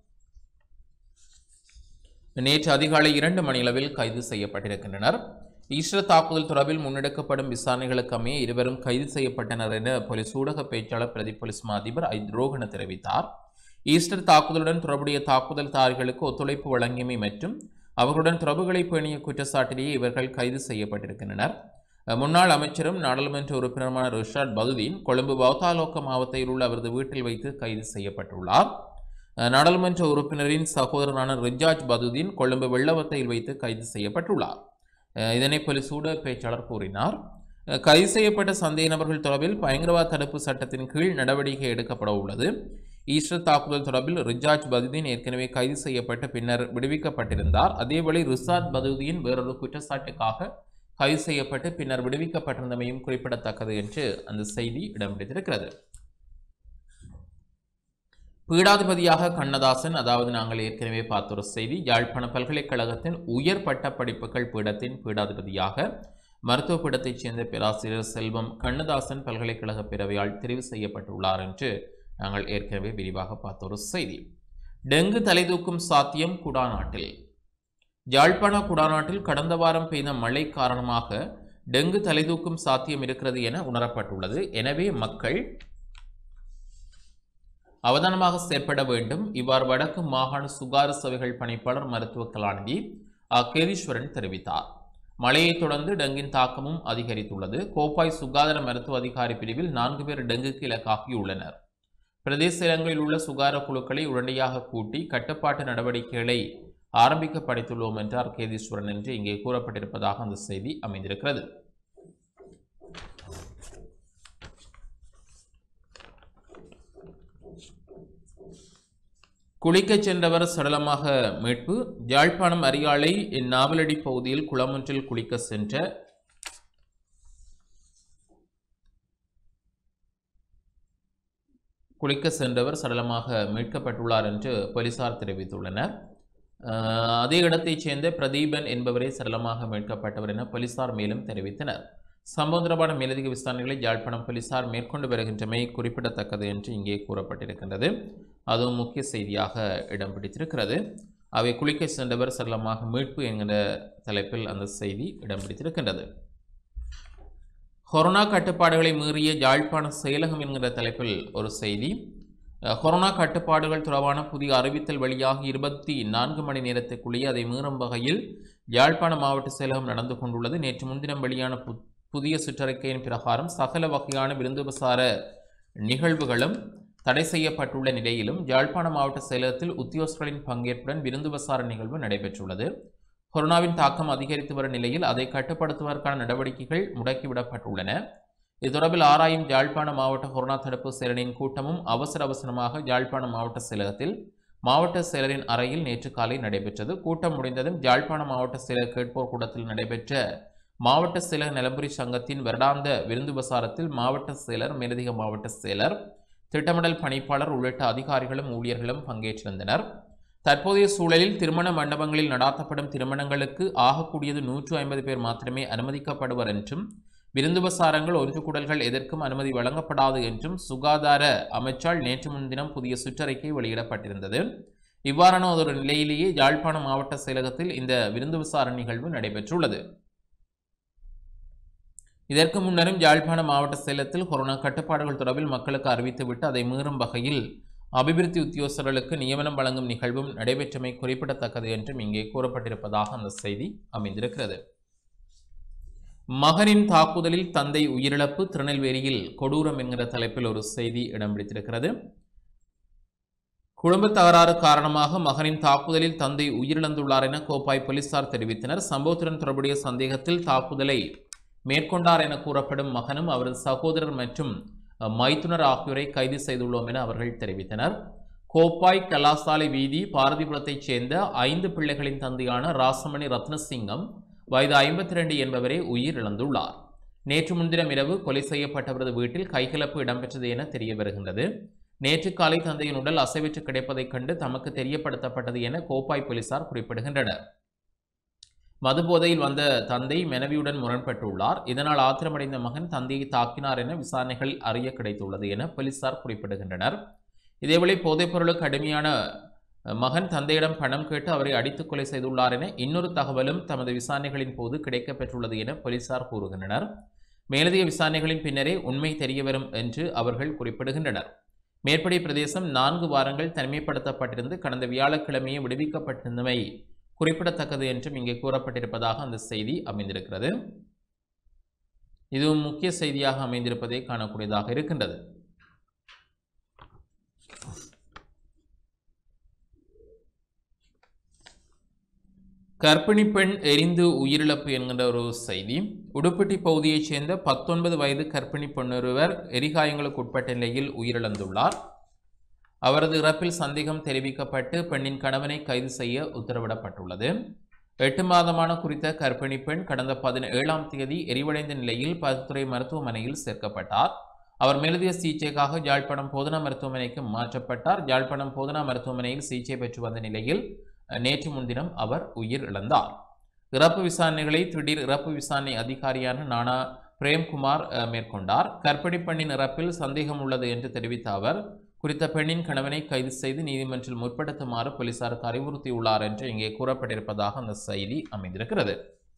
நேற்று அதிகாலை இரண்டு மணியளவில் கைது செய்யப்பட்டிருக்கின்றனர் ஈஸ்டர் தாக்குதல் தொடர்பில் முன்னெடுக்கப்படும் விசாரணைகளுக்கு அமைய இருவரும் கைது செய்யப்பட்டனர் என போலீஸ் ஊடக பேச்சாளர் பிரதி போலீஸ் மா அதிபர் ஐ துரோகன தெரிவித்தார் ஈஸ்டர் தாக்குதலுடன் தொடர்புடைய தாக்குதல்தாரிகளுக்கு ஒத்துழைப்பு வழங்கியமை மற்றும் அவர்களுடன் தொடர்புகளை பேணிய குற்றச்சாட்டிலேயே இவர்கள் கைது செய்யப்பட்டிருக்கின்றனர் முன்னாள் அமைச்சரும் நாடாளுமன்ற உறுப்பினருமான ரிஷாட் பதுதீன் கொழும்பு பௌத்தாலோக்க மாவட்டத்தில் உள்ள அவரது வீட்டில் வைத்து கைது செய்யப்பட்டுள்ளார் நாடாளுமன்ற உறுப்பினரின் சகோதரரான ரிஜாஜ் பதுதீன் கொழும்பு வெள்ளவத்தையில் வைத்து கைது செய்யப்பட்டுள்ளார் இதனை போலீஸ் ஊடக பேச்சாளர் கூறினார் கைது செய்யப்பட்ட சந்தேக நபர்கள் தொடர்பில் பயங்கரவாத தடுப்பு சட்டத்தின் கீழ் நடவடிக்கை எடுக்கப்பட உள்ளது ஈஸ்டர் தாக்குதல் தொடர்பில் ரிஜாஜ் பதுதீன் ஏற்கனவே கைது செய்யப்பட்டு பின்னர் விடுவிக்கப்பட்டிருந்தார் அதேவேளை ரிசாத் பதுதீன் வேறொரு குற்றச்சாட்டுக்காக கைது செய்யப்பட்டு பின்னர் விடுவிக்கப்பட்டிருந்தமையும் குறிப்பிடத்தக்கது என்று அந்த செய்தி இடம்பிடித்திருக்கிறது பீடாதிபதியாக கண்ணதாசன் அதாவது நாங்கள் ஏற்கனவே பார்த்த ஒரு செய்தி யாழ்ப்பாண பல்கலைக்கழகத்தின் உயர் பட்ட படிப்புகள் பீடத்தின் பீடாதிபதியாக மருத்துவ பீடத்தைச் சேர்ந்த பேராசிரியர் செல்வம் கண்ணதாசன் பல்கலைக்கழக பேரவையால் தெரிவு செய்யப்பட்டுள்ளார் என்று நாங்கள் ஏற்கனவே விரிவாக பார்த்த ஒரு செய்தி டெங்கு தலைதூக்கும் சாத்தியம் குடாநாட்டில் யாழ்ப்பாண குடாநாட்டில் கடந்த வாரம் பெய்த மழை காரணமாக டெங்கு தலைதூக்கும் சாத்தியம் இருக்கிறது என உணரப்பட்டுள்ளது எனவே மக்கள் அவதானமாக செயற்பட வேண்டும் இவ்வாறு வடக்கு மாகாண சுகாதார சேவைகள் பணிப்பாளர் மருத்துவ கலாநிதி அ கேதீஸ்வரன் தெரிவித்தார் மழையைத் தொடர்ந்து டெங்கின் தாக்கமும் அதிகரித்துள்ளது கோப்பாய் சுகாதார மருத்துவ அதிகாரி பிரிவில் நான்கு பேர் டெங்குக்கு இலக்காகியுள்ளனர் பிரதேச இடங்களில் உள்ள சுகாதார குழுக்களை உடனடியாக கூட்டி கட்டுப்பாட்டு நடவடிக்கைகளை ஆரம்பிக்க படித்துள்ளோம் என்றார் கேதீஸ்வரன் என்று இங்கே கூறப்பட்டிருப்பதாக அந்த செய்தி அமைந்திருக்கிறது குளிக்கச் சென்றவர் சடலமாக மீட்பு யாழ்ப்பாணம் அரியாலை நாவலடி பகுதியில் குளமொன்றில் குளிக்க சென்ற குளிக்க சென்றவர் சடலமாக மீட்கப்பட்டுள்ளார் என்று போலீசார் தெரிவித்துள்ளனர் அஹ், அதே இடத்தைச் சேர்ந்த பிரதீபன் என்பவரே சடலமாக மீட்கப்பட்டவர் என போலீசார் மேலும் தெரிவித்தனர் சம்பவம் தொடர்பான மேலதிக விசாரணைகளை யாழ்ப்பாணம் போலீசார் மேற்கொண்டு வருகின்றமை குறிப்பிடத்தக்கது என்று இங்கே கூறப்பட்டிருக்கின்றது அதுவும் முக்கிய செய்தியாக இடம் பிடித்திருக்கிறது அவை குளிக்க சென்றவர் சடலமாக மீட்பு என்கிற தலைப்பில் அந்த செய்தி இடம் பிடித்திருக்கின்றது கொரோனா கட்டுப்பாடுகளை மீறிய யாழ்ப்பாண செயலகம் என்கிற தலைப்பில் ஒரு செய்தி அஹ், கொரோனா கட்டுப்பாடுகள் தொடர்பான புதிய அறிவித்தல் வெளியாகி இருபத்தி நான்கு மணி நேரத்துக்குள்ளேயே அதை மீறும் வகையில் யாழ்ப்பாண மாவட்ட செயலகம் நடந்து கொண்டுள்ளது நேற்று முன்தினம் வெளியான பு- புதிய சுற்றறிக்கையின் பிரகாரம் சகல வகையான விருந்துபசார நிகழ்வுகளும் தடை செய்யப்பட்டுள்ள நிலையிலும் யாழ்ப்பாண மாவட்ட செயலகத்தில் உத்தியோகஸ்தர்களின் பங்கேற்புடன் விருந்துபசார நிகழ்வு நடைபெற்றுள்ளது கொரோனாவின் தாக்கம் அதிகரித்து வரும் நிலையில் அதை கட்டுப்படுத்துவதற்கான நடவடிக்கைகள் முடக்கிவிடப்பட்டுள்ளன இது தொடர்பில் ஆராயும் யாழ்ப்பாண மாவட்ட கொரோனா தடுப்பு செயலரின் கூட்டமும் அவசர அவசரமாக யாழ்ப்பாண மாவட்ட செயலகத்தில் மாவட்ட செயலரின் அறையில் நேற்று காலை நடைபெற்றது கூட்டம் முடிந்ததும் யாழ்ப்பாண மாவட்ட செயலர் கேட்போர் கூடத்தில் நடைபெற்ற மாவட்ட செயலர் நிலம்புரி சங்கத்தின் வருடாந்த விருந்து பிரசாரத்தில் மாவட்ட செயலர் மேலதிக மாவட்ட செயலர் திட்டமிடல் பணிப்பாளர் உள்ளிட்ட அதிகாரிகளும் ஊழியர்களும் பங்கேற்றிருந்தனர் தற்போதைய சூழலில் திருமண மண்டபங்களில் நடாத்தப்படும் திருமணங்களுக்கு ஆகக்கூடியது நூற்று ஐம்பது பேர் மாத்திரமே அனுமதிக்கப்படுவர் என்றும் விருந்துபசாரங்கள் ஒன்று கூடல்கள் எதற்கும் அனுமதி வழங்கப்படாது என்றும் சுகாதார அமைச்சால் நேற்று முன்தினம் புதிய சுற்றறிக்கை வெளியிடப்பட்டிருந்தது இவ்வாறான ஒரு நிலையிலேயே யாழ்ப்பாணம் மாவட்ட செயலகத்தில் இந்த விருந்து விசாரணை நிகழ்வு நடைபெற்றுள்ளது இதற்கு முன்னரும் யாழ்ப்பாண மாவட்ட சேலத்தில் கொரோனா கட்டுப்பாடுகள் தொடர்பில் மக்களுக்கு அறிவித்துவிட்டு அதை மீறும் வகையில் அபிவிருத்தி உத்தியோகஸ்தர்களுக்கு நியமனம் வழங்கும் நிகழ்வும் நடைபெற்றமை குறிப்பிடத்தக்கது என்றும் இங்கே கூறப்பட்டிருப்பதாக அந்த செய்தி அமைந்திருக்கிறது மகனின் தாக்குதலில் தந்தை உயிரிழப்பு திருநெல்வேலியில் கொடூரம் என்கிற தலைப்பில் ஒரு செய்தி இடம் பிடித்திருக்கிறது குடும்ப தகராறு காரணமாக மகனின் தாக்குதலில் தந்தை உயிரிழந்துள்ளார் என கோப்பாய் போலீசார் தெரிவித்தனர் சம்பவத்துடன் தொடர்புடைய சந்தேகத்தில் தாக்குதலை மேற்கொண்டார் என கூறப்படும் மகனும் அவரது சகோதரர் மற்றும் அஹ், மைத்துனர் ஆகியோரை கைது செய்துள்ளோம் என அவர்கள் தெரிவித்தனர் கோப்பாய் கலாசாலை வீதி பாரதிபுரத்தைச் சேர்ந்த ஐந்து பிள்ளைகளின் தந்தையான ராசமணி ரத்னசிங்கம் வயது ஐம்பத்தி ரெண்டு என்பவரே உயிரிழந்துள்ளார் நேற்று முன்தினம் இரவு கொலை செய்யப்பட்டவரது வீட்டில் கைகலப்பு இடம்பெற்றது என தெரிய வருகின்றது நேற்று காலை தந்தையின் உடல் அசைவற்று கிடைப்பதைக் கண்டு தமக்கு தெரியப்படுத்தப்பட்டது என கோப்பாய் போலீசார் குறிப்பிடுகின்றனர் மதுபோதையில் வந்த தந்தை மனைவியுடன் முரண்பட்டுள்ளார் இதனால் ஆத்திரமடைந்த மகன் தந்தையை தாக்கினார் என விசாரணைகள் அறிய கிடைத்துள்ளது என போலீசார் குறிப்பிடுகின்றனர் இதேவேளை போதைப் பொருளுக்கு அடிமையான அஹ், மகன் தந்தையிடம் பணம் கேட்டு அவரை அடித்துக் கொலை செய்துள்ளார் என இன்னொரு தகவலும் தமது விசாரணைகளின் போது கிடைக்கப்பெற்றுள்ளது என போலீசார் கூறுகின்றனர் மேலதிக விசாரணைகளின் பின்னரே உண்மை தெரியவரும் என்று அவர்கள் குறிப்பிடுகின்றனர் மேற்படி பிரதேசம் நான்கு வாரங்கள் தனிமைப்படுத்தப்பட்டிருந்து கடந்த வியாழக்கிழமையே விடுவிக்கப்பட்டிருந்தமை குறிப்பிடத்தக்கது என்றும் இங்கே கூறப்பட்டிருப்பதாக அந்த செய்தி அமைந்திருக்கிறது இதுவும் முக்கிய செய்தியாக அமைந்திருப்பதை காணக்கூடியதாக இருக்கின்றது கர்ப்பிணி பெண் எரிந்து உயிரிழப்பு என்கின்ற ஒரு செய்தி உடுப்பட்டி பகுதியைச் சேர்ந்த பத்தொன்பது வயது கர்ப்பிணி பெண்ணொருவர் எரிகாயங்களுக்கு உட்பட்ட நிலையில் உயிரிழந்துள்ளார் அவரது இறப்பில் சந்தேகம் தெரிவிக்கப்பட்டு பெண்ணின் கணவனை கைது செய்ய உத்தரவிடப்பட்டுள்ளது எட்டு மாதமான குறித்த கர்ப்பிணி பெண் கடந்த பதினேழாம் தேதி எரிவடைந்த நிலையில் பருத்துறை மருத்துவமனையில் சேர்க்கப்பட்டார் அவர் மேலதிக சிகிச்சைக்காக யாழ்ப்பாணம் போதனா மருத்துவமனைக்கு மாற்றப்பட்டார் யாழ்ப்பாணம் போதனா மருத்துவமனையில் சிகிச்சை பெற்று வந்த நிலையில் அஹ், நேற்று முன்தினம் அவர் உயிர் இழந்தார் இறப்பு விசாரணைகளை திடீர் இறப்பு விசாரணை அதிகாரியான நானா பிரேம்குமார் அஹ், மேற்கொண்டார் கர்ப்பிணி பெண்ணின் இறப்பில் சந்தேகம் உள்ளது என்று தெரிவித்த அவர் குறித்த பெண்ணின் கணவனை கைது செய்து நீதிமன்றில் முற்படுத்துமாறு போலீசாருக்கு அறிவுறுத்தியுள்ளார் என்று இங்கே கூறப்பட்டிருப்பதாக அந்த செய்தி அமைந்திருக்கிறது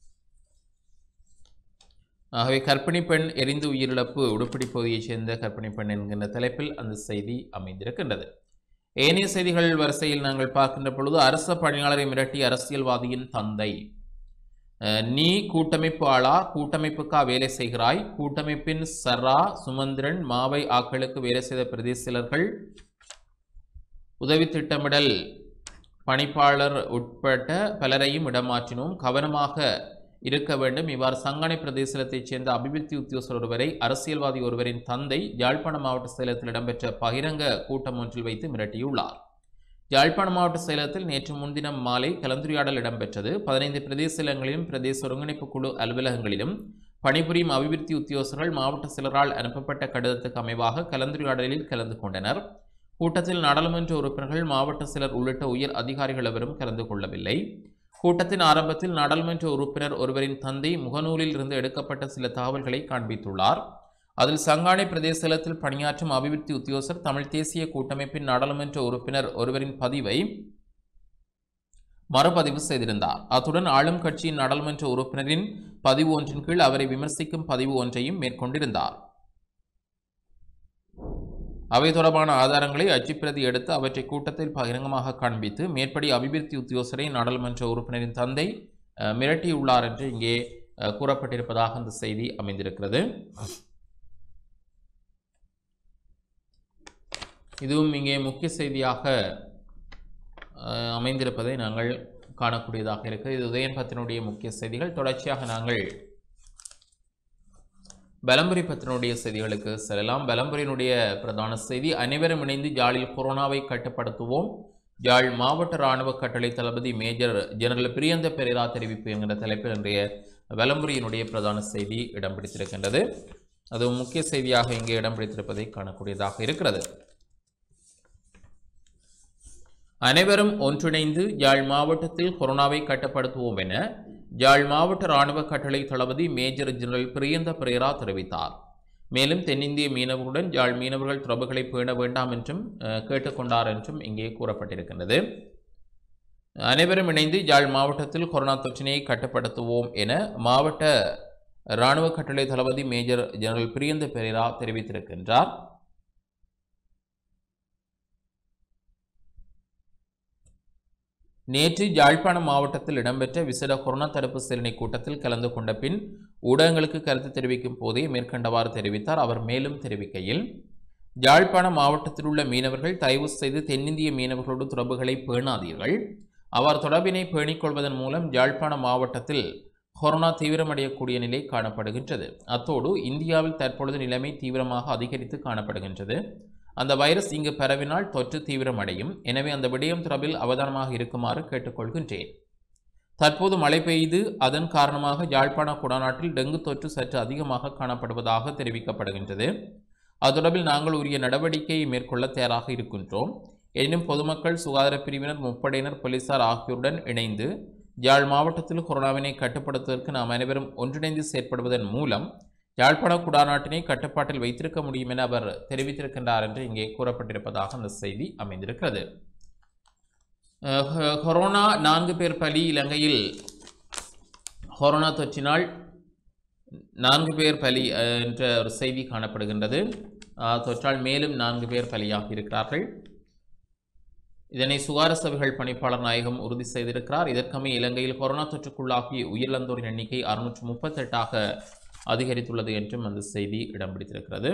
ஆகவே கர்ப்பிணி பெண் எரிந்து உயிரிழப்பு உடுப்பிடி பகுதியைச் சேர்ந்த கர்ப்பிணி பெண் என்கின்ற தலைப்பில் அந்த செய்தி அமைந்திருக்கின்றது ஏனைய செய்திகள் வரிசையில் நாங்கள் பார்க்கின்ற பொழுது அரச பணியாளரை மிரட்டி அரசியல்வாதியின் தந்தை அஹ், நீ கூட்டமைப்பு ஆளா கூட்டமைப்புக்கா வேலை செய்கிறாய் கூட்டமைப்பின் சரா சுமந்திரன் மாவை ஆக்களுக்கு வேலை செய்த பிரதேசலர்கள் உதவி திட்டமிடல் பணிப்பாளர் உட்பட்ட பலரையும் இடமாற்றினோம் கவனமாக இருக்க வேண்டும் இவ்வாறு சங்கானை பிரதேசத்தைச் சேர்ந்த அபிவிருத்தி உத்தியோகஸ்தர் ஒருவரை அரசியல்வாதி ஒருவரின் தந்தை யாழ்ப்பாண மாவட்ட செயலகத்தில் இடம்பெற்ற பகிரங்க கூட்டம் ஒன்றில் வைத்து மிரட்டியுள்ளார் யாழ்ப்பாண மாவட்ட செயலகத்தில் நேற்று முன்தினம் மாலை கலந்துரையாடல் இடம்பெற்றது பதினைந்து பிரதேசங்களிலும் பிரதேச ஒருங்கிணைப்பு குழு அலுவலகங்களிலும் பணிபுரியும் அபிவிருத்தி உத்தியோகஸ்தர்கள் மாவட்ட சிலரால் அனுப்பப்பட்ட கடிதத்துக்கு அமைவாக கலந்துரையாடலில் கலந்து கொண்டனர் கூட்டத்தில் நாடாளுமன்ற உறுப்பினர்கள் மாவட்ட சிலர் உள்ளிட்ட உயர் அதிகாரிகள் எவரும் கலந்து கொள்ளவில்லை கூட்டத்தின் ஆரம்பத்தில் நாடாளுமன்ற உறுப்பினர் ஒருவரின் தந்தை முகநூலில் இருந்து எடுக்கப்பட்ட சில தகவல்களை காண்பித்துள்ளார் அதில் சங்கானை பிரதேசத்தில் பணியாற்றும் அபிவிருத்தி உத்தியோகஸ்தர் தமிழ் தேசிய கூட்டமைப்பின் நாடாளுமன்ற உறுப்பினர் ஒருவரின் பதிவை மறுபதிவு செய்திருந்தார் அத்துடன் ஆளும் கட்சியின் நாடாளுமன்ற உறுப்பினரின் பதிவு ஒன்றின் கீழ் அவரை விமர்சிக்கும் பதிவு ஒன்றையும் மேற்கொண்டிருந்தார் அவை தொடர்பான ஆதாரங்களை அச்சுப்பிரதி எடுத்து அவற்றை கூட்டத்தில் பகிரங்கமாக காண்பித்து மேற்படி அபிவிருத்தி உத்தியோகஸ்தரை நாடாளுமன்ற உறுப்பினரின் தந்தை அஹ், மிரட்டியுள்ளார் என்று இங்கே அஹ், கூறப்பட்டிருப்பதாக அந்த செய்தி அமைந்திருக்கிறது இதுவும் இங்கே முக்கிய செய்தியாக அஹ், அமைந்திருப்பதை நாங்கள் காணக்கூடியதாக இருக்குது இது உதயன் பத்தினுடைய முக்கிய செய்திகள் தொடர்ச்சியாக நாங்கள் பலம்புரி பத்தினுடைய செய்திகளுக்கு செல்லலாம் பலம்புரியினுடைய பிரதான செய்தி அனைவரும் இணைந்து யாழில் கொரோனாவை கட்டுப்படுத்துவோம் யாழ் மாவட்ட இராணுவ கட்டளை தளபதி மேஜர் ஜெனரல் பிரியந்த பெரேரா தெரிவிப்பு என்கிற தலைப்பில் இன்றைய வலம்புரியினுடைய பிரதான செய்தி இடம் பிடித்திருக்கின்றது அது முக்கிய செய்தியாக இங்கே இடம் பிடித்திருப்பதை காணக்கூடியதாக இருக்கிறது அனைவரும் ஒன்றிணைந்து யாழ் மாவட்டத்தில் கொரோனாவை கட்டுப்படுத்துவோம் என யாழ் மாவட்ட இராணுவ கட்டளை தளபதி மேஜர் ஜெனரல் பிரியந்த பிரேரா தெரிவித்தார் மேலும் தென்னிந்திய மீனவர்களுடன் யாழ் மீனவர்கள் தொடர்புகளை பேண வேண்டாம் என்றும் அஹ், கேட்டுக்கொண்டார் என்றும் இங்கே கூறப்பட்டிருக்கின்றது அனைவரும் இணைந்து யாழ் மாவட்டத்தில் கொரோனா தொற்றினை கட்டுப்படுத்துவோம் என மாவட்ட இராணுவ கட்டளை தளபதி மேஜர் ஜெனரல் பிரியந்த பெரேரா தெரிவித்திருக்கின்றார் நேற்று யாழ்ப்பாணம் மாவட்டத்தில் இடம்பெற்ற விசேட கொரோனா தடுப்பு சிறுநை கூட்டத்தில் கலந்து கொண்ட பின் ஊடகங்களுக்கு கருத்து தெரிவிக்கும் போதே மேற்கண்டவாறு தெரிவித்தார் அவர் மேலும் தெரிவிக்கையில் யாழ்ப்பாணம் மாவட்டத்தில் உள்ள மீனவர்கள் தயவு செய்து தென்னிந்திய மீனவர்களோடு தொடர்புகளை பேணாதீர்கள் அவர் தொடர்பினை பேணிக் கொள்வதன் மூலம் யாழ்ப்பாணம் மாவட்டத்தில் கொரோனா தீவிரமடையக்கூடிய நிலை காணப்படுகின்றது அத்தோடு இந்தியாவில் தற்பொழுது நிலைமை தீவிரமாக அதிகரித்து காணப்படுகின்றது அந்த வைரஸ் இங்கு பரவினால் தொற்று தீவிரமடையும் எனவே அந்த விடயம் தொடர்பில் அவதானமாக இருக்குமாறு கேட்டுக்கொள்கின்றேன் தற்போது மழை பெய்து அதன் காரணமாக யாழ்ப்பாண குடாநாட்டில் டெங்கு தொற்று சற்று அதிகமாக காணப்படுவதாக தெரிவிக்கப்படுகின்றது அது தொடர்பில் நாங்கள் உரிய நடவடிக்கையை மேற்கொள்ள தயாராக இருக்கின்றோம் எனினும் பொதுமக்கள் சுகாதார பிரிவினர் முப்படையினர் போலீசார் ஆகியோருடன் இணைந்து யாழ் மாவட்டத்தில் கொரோனாவினை கட்டுப்படுத்துவதற்கு நாம் அனைவரும் ஒன்றிணைந்து செயற்படுவதன் மூலம் யாழ்ப்பாண குடாநாட்டினை கட்டுப்பாட்டில் வைத்திருக்க முடியும் என அவர் தெரிவித்திருக்கின்றார் என்று இங்கே கூறப்பட்டிருப்பதாக அந்த செய்தி அமைந்திருக்கிறது அஹ், கொ- கொரோனா நான்கு பேர் பலி இலங்கையில் கொரோனா தொற்றினால் நான்கு பேர் பலி அஹ், என்ற ஒரு செய்தி காணப்படுகின்றது அஹ், தொற்றால் மேலும் நான்கு பேர் பலியாகி இருக்கிறார்கள் இதனை சுகார சபைகள் பணிப்பாளர் நாயகம் உறுதி செய்திருக்கிறார் இதற்கமைய இலங்கையில் கொரோனா தொற்றுக்குள்ளாகி உயிரிழந்தோரின் எண்ணிக்கை அறுநூற்று முப்பத்தெட்டாக அதிகரித்துள்ளது என்றும் அந்த செய்தி இடம் பிடித்திருக்கிறது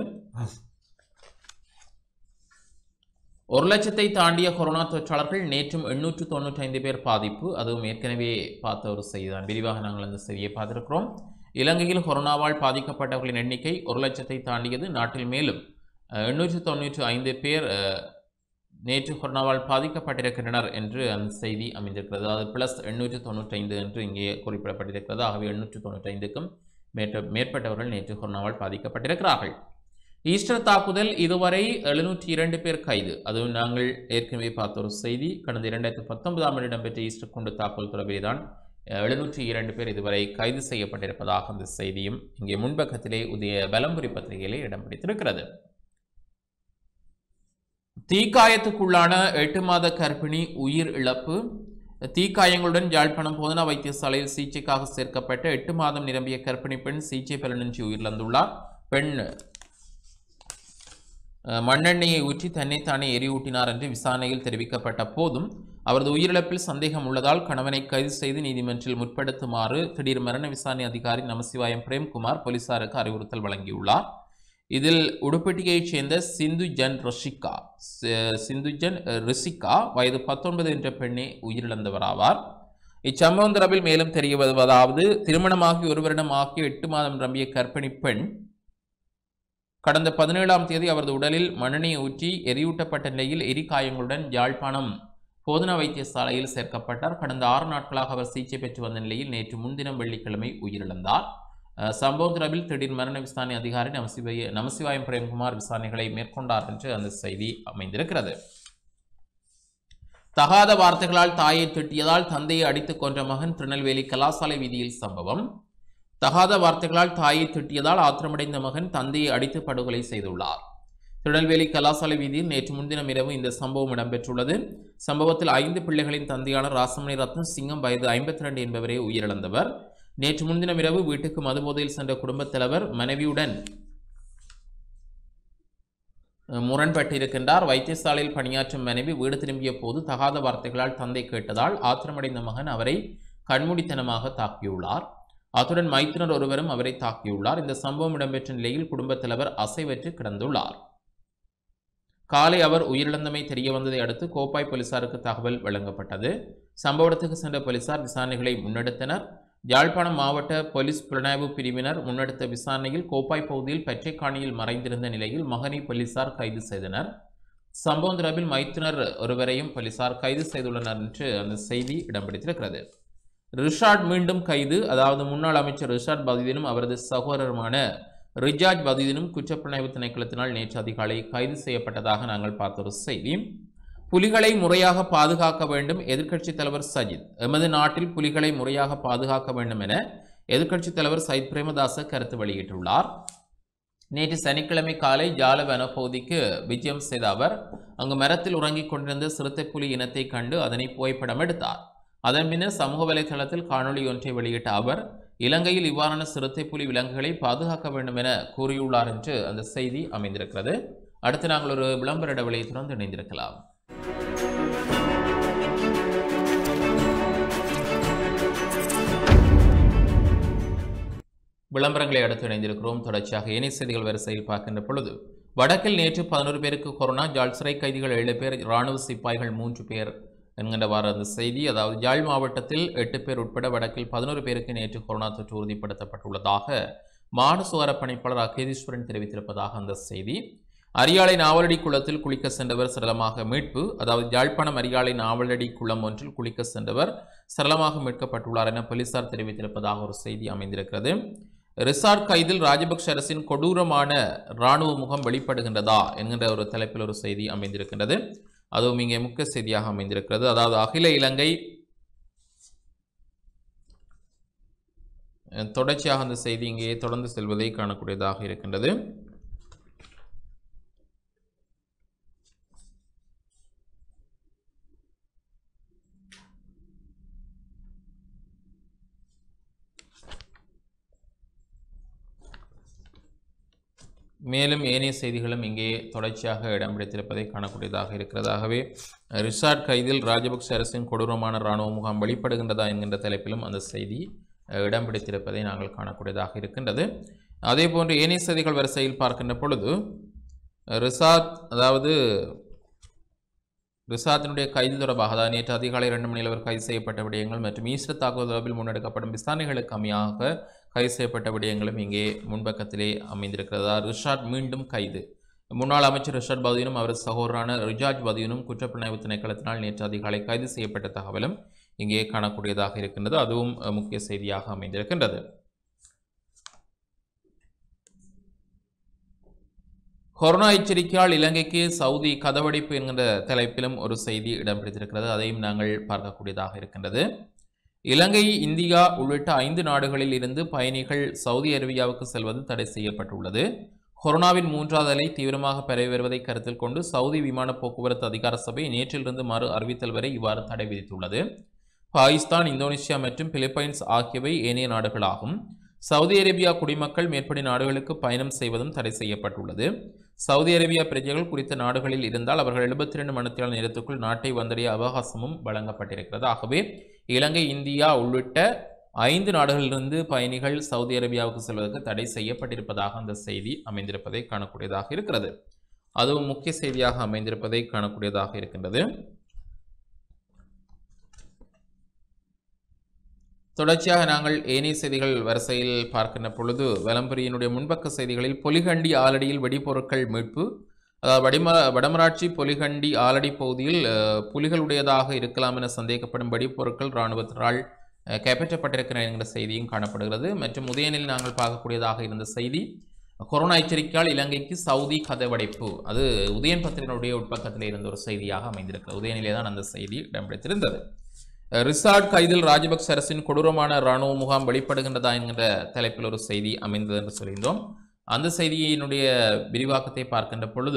ஒரு லட்சத்தை தாண்டிய கொரோனா தொற்றாளர்கள் நேற்றும் எண்ணூற்று தொண்ணூற்றி ஐந்து பேர் பாதிப்பு அதுவும் ஏற்கனவே பார்த்த ஒரு செய்திதான் விரிவாக நாங்கள் அந்த செய்தியை பார்த்திருக்கிறோம் இலங்கையில் கொரோனாவால் பாதிக்கப்பட்டவர்களின் எண்ணிக்கை ஒரு லட்சத்தை தாண்டியது நாட்டில் மேலும் எண்ணூற்று தொண்ணூற்று ஐந்து பேர் அஹ், நேற்று கொரோனாவால் பாதிக்கப்பட்டிருக்கின்றனர் என்று அந்த செய்தி அமைந்திருக்கிறது அதாவது பிளஸ் எண்ணூற்று தொண்ணூற்றைந்து என்று இங்கே குறிப்பிடப்பட்டிருக்கிறது ஆகவே எண்ணூற்று தொண்ணூற்றைந்துக்கும் மேற்ற மேற்பட்டவர்கள் நேற்று கொரோனாவால் பாதிக்கப்பட்டிருக்கிறார்கள் ஈஸ்டர் தாக்குதல் இதுவரை எழுநூற்றி இரண்டு பேர் கைது அதுவும் நாங்கள் ஏற்கனவே பார்த்த ஒரு செய்தி கடந்த இரண்டாயிரத்தி பத்தொன்பதாம் ஆண்டு இடம்பெற்ற ஈஸ்டர் குண்டு தாக்குதல் தொடர்பிலே தான் எழுநூற்றி இரண்டு பேர் இதுவரை கைது செய்யப்பட்டிருப்பதாக அந்த செய்தியும் இங்கே முன்பக்கத்திலே உதய பலம்புரி பத்திரிகையிலே இடம் பிடித்திருக்கிறது தீக்காயத்துக்குள்ளான எட்டு மாத கர்ப்பிணி உயிர் இழப்பு தீக்காயங்களுடன் யாழ்ப்பாணம் போதனா வைத்தியசாலையில் சிகிச்சைக்காக சேர்க்கப்பட்ட எட்டு மாதம் நிரம்பிய கர்ப்பிணி பெண் சிகிச்சை பலனின்றி உயிரிழந்துள்ளார் பெண் அஹ், மண்ணெண்ணெயை ஊற்றி தன்னைத்தானே எரியூட்டினார் என்று விசாரணையில் தெரிவிக்கப்பட்ட போதும் அவரது உயிரிழப்பில் சந்தேகம் உள்ளதால் கணவனை கைது செய்து நீதிமன்றில் முற்படுத்துமாறு திடீர் மரண விசாரணை அதிகாரி நமசிவாயம் பிரேம்குமார் போலீசாருக்கு அறிவுறுத்தல் வழங்கியுள்ளார் இதில் உடுப்பட்டியைச் சேர்ந்த சிந்து ஜன் ரிஷிகா சி- சிந்து ஜன் ரிஷிகா வயது பத்தொன்பது என்ற பெண்ணே உயிரிழந்தவராவார் இச்சம்பவம் தொடர்பில் மேலும் தெரிய வருவதாவது திருமணமாகி ஒரு வருடம் ஆகிய எட்டு மாதம் நிரம்பிய கர்ப்பிணி பெண் கடந்த பதினேழாம் தேதி அவரது உடலில் மண்ணெண்ணெய் ஊற்றி எரியூட்டப்பட்ட நிலையில் எரிகாயங்களுடன் யாழ்ப்பாணம் போதனா வைத்தியசாலையில் சேர்க்கப்பட்டார் கடந்த ஆறு நாட்களாக அவர் சிகிச்சை பெற்று வந்த நிலையில் நேற்று முன்தினம் வெள்ளிக்கிழமை உயிரிழந்தார் அஹ், சம்பவம் தொடர்பில் திடீர் மரண விசாரணை அதிகாரி நமசிவாய நமசிவாயம் பிரேம்குமார் விசாரணைகளை மேற்கொண்டார் என்று அந்த செய்தி அமைந்திருக்கிறது தகாத வார்த்தைகளால் தாயை திட்டியதால் தந்தையை அடித்துக் கொன்ற மகன் திருநெல்வேலி கலாசாலை வீதியில் சம்பவம் தகாத வார்த்தைகளால் தாயை திட்டியதால் ஆத்திரமடைந்த மகன் தந்தையை அடித்து படுகொலை செய்துள்ளார் திருநெல்வேலி கலாசாலை வீதியில் நேற்று முன்தினம் இரவு இந்த சம்பவம் இடம்பெற்றுள்ளது சம்பவத்தில் ஐந்து பிள்ளைகளின் தந்தையான ராசமணி ரத்ன சிங்கம் வயது ஐம்பத்தி ரெண்டு என்பவரே உயிரிழந்தவர் நேற்று முன்தினம் இரவு வீட்டுக்கு மதுபோதையில் சென்ற குடும்பத் தலைவர் மனைவியுடன் அஹ், முரண்பட்டிருக்கின்றார் வைத்தியசாலையில் பணியாற்றும் மனைவி வீடு திரும்பிய போது தகாத வார்த்தைகளால் தந்தை கேட்டதால் ஆத்திரமடைந்த மகன் அவரை கண்மூடித்தனமாக தாக்கியுள்ளார் அத்துடன் மைத்துனர் ஒருவரும் அவரை தாக்கியுள்ளார் இந்த சம்பவம் இடம்பெற்ற நிலையில் குடும்பத் தலைவர் அசைவற்று கிடந்துள்ளார் காலை அவர் உயிரிழந்தமை தெரிய வந்ததை அடுத்து கோப்பாய் போலீசாருக்கு தகவல் வழங்கப்பட்டது சம்பவ இடத்துக்கு சென்ற போலீசார் விசாரணைகளை முன்னெடுத்தனர் யாழ்ப்பாணம் மாவட்ட போலீஸ் புலனாய்வு பிரிவினர் முன்னெடுத்த விசாரணையில் கோப்பாய் பகுதியில் பச்சைக்காணியில் மறைந்திருந்த நிலையில் மகனை போலீசார் கைது செய்தனர் சம்பவம் தொடர்பில் மைத்துனர் ஒருவரையும் போலீசார் கைது செய்துள்ளனர் என்று அந்த செய்தி இடம் பிடித்திருக்கிறது ரிஷாட் மீண்டும் கைது அதாவது முன்னாள் அமைச்சர் ரிஷாட் பதீதினும் அவரது சகோதரருமான ரிஜாஜ் பதீதினும் குற்றப்புலனாய்வு திணைக்களத்தினால் நேற்று அதிகாலை கைது செய்யப்பட்டதாக நாங்கள் பார்த்த ஒரு செய்தி புலிகளை முறையாக பாதுகாக்க வேண்டும் எதிர்க்கட்சித் தலைவர் சஜித் எமது நாட்டில் புலிகளை முறையாக பாதுகாக்க வேண்டும் என எதிர்க்கட்சித் தலைவர் சயித் பிரேமதாச கருத்து வெளியிட்டுள்ளார் நேற்று சனிக்கிழமை காலை ஜால வனப்பகுதிக்கு விஜயம் செய்த அவர் அங்கு மரத்தில் உறங்கிக் கொண்டிருந்த சிறுத்தை புலி இனத்தை கண்டு அதனை புகைப்படம் எடுத்தார் அதன் பின்னர் சமூக வலைதளத்தில் காணொளி ஒன்றை வெளியிட்ட அவர் இலங்கையில் இவ்வாறான சிறுத்தை புலி விலங்குகளை பாதுகாக்க வேண்டும் என கூறியுள்ளார் என்று அந்த செய்தி அமைந்திருக்கிறது அடுத்து நாங்கள் ஒரு விளம்பர இடைவெளியை தொடர்ந்து இணைந்திருக்கலாம் விளம்பரங்களை அடுத்து இணைந்திருக்கிறோம் தொடர்ச்சியாக இணை செய்திகள் வரிசையில் பார்க்கின்ற பொழுது வடக்கில் நேற்று பதினோரு பேருக்கு கொரோனா ஜாழ் சிறை கைதிகள் ஏழு பேர் இராணுவ சிப்பாய்கள் மூன்று பேர் என்கின்றவாறு அந்த செய்தி அதாவது யாழ் மாவட்டத்தில் எட்டு பேர் உட்பட வடக்கில் பதினோரு பேருக்கு நேற்று கொரோனா தொற்று உறுதிப்படுத்தப்பட்டுள்ளதாக மாடு சுகார பணிப்பாளர் அகேதீஸ்வரன் தெரிவித்திருப்பதாக அந்த செய்தி அரியாலை நாவலடி குளத்தில் குளிக்க சென்றவர் சரளமாக மீட்பு அதாவது யாழ்ப்பாணம் அரியாலை நாவலடி குளம் ஒன்றில் குளிக்க சென்றவர் சரளமாக மீட்கப்பட்டுள்ளார் என போலீசார் தெரிவித்திருப்பதாக ஒரு செய்தி அமைந்திருக்கிறது ரிசார்ட் கைதில் ராஜபக்ஷ அரசின் கொடூரமான இராணுவ முகம் வெளிப்படுகின்றதா என்கின்ற ஒரு தலைப்பில் ஒரு செய்தி அமைந்திருக்கின்றது அதுவும் இங்கே முக்கிய செய்தியாக அமைந்திருக்கிறது அதாவது அகில இலங்கை அஹ், தொடர்ச்சியாக அந்த செய்தி இங்கே தொடர்ந்து செல்வதை காணக்கூடியதாக இருக்கின்றது மேலும் ஏனைய செய்திகளும் இங்கே தொடர்ச்சியாக இடம் பிடித்திருப்பதை காணக்கூடியதாக இருக்கிறது ஆகவே ரிசார்ட் கைதில் ராஜபக்ச அரசின் கொடூரமான இராணுவ முகாம் வெளிப்படுகின்றதா என்கின்ற தலைப்பிலும் அந்த செய்தி அஹ், இடம் பிடித்திருப்பதை நாங்கள் காணக்கூடியதாக இருக்கின்றது அதே போன்று ஏனைய செய்திகள் வரிசையில் பார்க்கின்ற பொழுது ரிசார்ட் அதாவது ரிசாத்தினுடைய கைது தொடர்பாக அதாவது நேற்று அதிகாலை இரண்டு மணியில் அவர் கைது செய்யப்பட்ட விடயங்கள் மற்றும் ஈஸ்டர் தாக்குதல் தொடர்பில் முன்னெடுக்கப்படும் விசாரணைகளுக்கு அமையாக கைது செய்யப்பட்ட விடயங்களும் இங்கே முன்பக்கத்திலே அமைந்திருக்கிறதா ரிஷாட் மீண்டும் கைது முன்னாள் அமைச்சர் ரிஷாட் பதீனும் அவரது சகோதரரான ரிஜாஜ் பதீனும் குற்றப்புலனாய்வு திணைக்களத்தினால் நேற்று அதிகாலை கைது செய்யப்பட்ட தகவலும் இங்கே காணக்கூடியதாக இருக்கின்றது அதுவும் அஹ், முக்கிய செய்தியாக அமைந்திருக்கின்றது கொரோனா எச்சரிக்கையால் இலங்கைக்கு சவுதி கதவடைப்பு என்கின்ற தலைப்பிலும் ஒரு செய்தி இடம் பிடித்திருக்கிறது அதையும் நாங்கள் பார்க்கக்கூடியதாக இருக்கின்றது இலங்கை இந்தியா உள்ளிட்ட ஐந்து நாடுகளில் இருந்து பயணிகள் சவுதி அரேபியாவுக்கு செல்வது தடை செய்யப்பட்டுள்ளது கொரோனாவின் மூன்றாவது அலை தீவிரமாக பரவி வருவதை கருத்தில் கொண்டு சவுதி விமான போக்குவரத்து அதிகார சபை நேற்றிலிருந்து மறு அறிவித்தல் வரை இவ்வாறு தடை விதித்துள்ளது பாகிஸ்தான் இந்தோனேசியா மற்றும் பிலிப்பைன்ஸ் ஆகியவை ஏனைய நாடுகளாகும் சவுதி அரேபியா குடிமக்கள் மேற்படி நாடுகளுக்கு பயணம் செய்வதும் தடை செய்யப்பட்டுள்ளது சவுதி அரேபியா பிரஜைகள் குறித்த நாடுகளில் இருந்தால் அவர்கள் எழுபத்தி ரெண்டு மணித்தியால நேரத்துக்குள் நாட்டை வந்தடைய அவகாசமும் வழங்கப்பட்டிருக்கிறது ஆகவே இலங்கை இந்தியா உள்ளிட்ட ஐந்து நாடுகளிலிருந்து பயணிகள் சவுதி அரேபியாவுக்கு செல்வதற்கு தடை செய்யப்பட்டிருப்பதாக அந்த செய்தி அமைந்திருப்பதை காணக்கூடியதாக இருக்கிறது அதுவும் முக்கிய செய்தியாக அமைந்திருப்பதை காணக்கூடியதாக இருக்கின்றது தொடர்ச்சியாக நாங்கள் ஏனைய செய்திகள் வரிசையில் பார்க்கின்ற பொழுது வலம்புரியினுடைய முன்பக்க செய்திகளில் பொலிகண்டி ஆலடியில் வெடிபொருட்கள் மீட்பு அதாவது வடிம வடமராட்சி பொலிகண்டி ஆலடி பகுதியில் அஹ், புலிகளுடையதாக இருக்கலாம் என சந்தேகப்படும் வெடிப்பொருட்கள் இராணுவத்தினால் அஹ், கைப்பற்றப்பட்டிருக்கின்றன என்கிற செய்தியும் காணப்படுகிறது மற்றும் உதயனில் நாங்கள் பார்க்கக்கூடியதாக இருந்த செய்தி கொரோனா எச்சரிக்கையால் இலங்கைக்கு சவுதி கதவடைப்பு அது உதயன் பத்திரிகையினுடைய உட்பக்கத்தில் இருந்த ஒரு செய்தியாக அமைந்திருக்கிறது உதயனிலே தான் அந்த செய்தி இடம்பிடித்திருந்தது ரிசார்ட் கைதில் ராஜபக்ச அரசின் கொடூரமான இராணுவ முகாம் வெளிப்படுகின்றதா என்கின்ற தலைப்பில் ஒரு செய்தி அமைந்தது என்று சொல்கின்றோம் அந்த செய்தியினுடைய விரிவாக்கத்தை பார்க்கின்ற பொழுது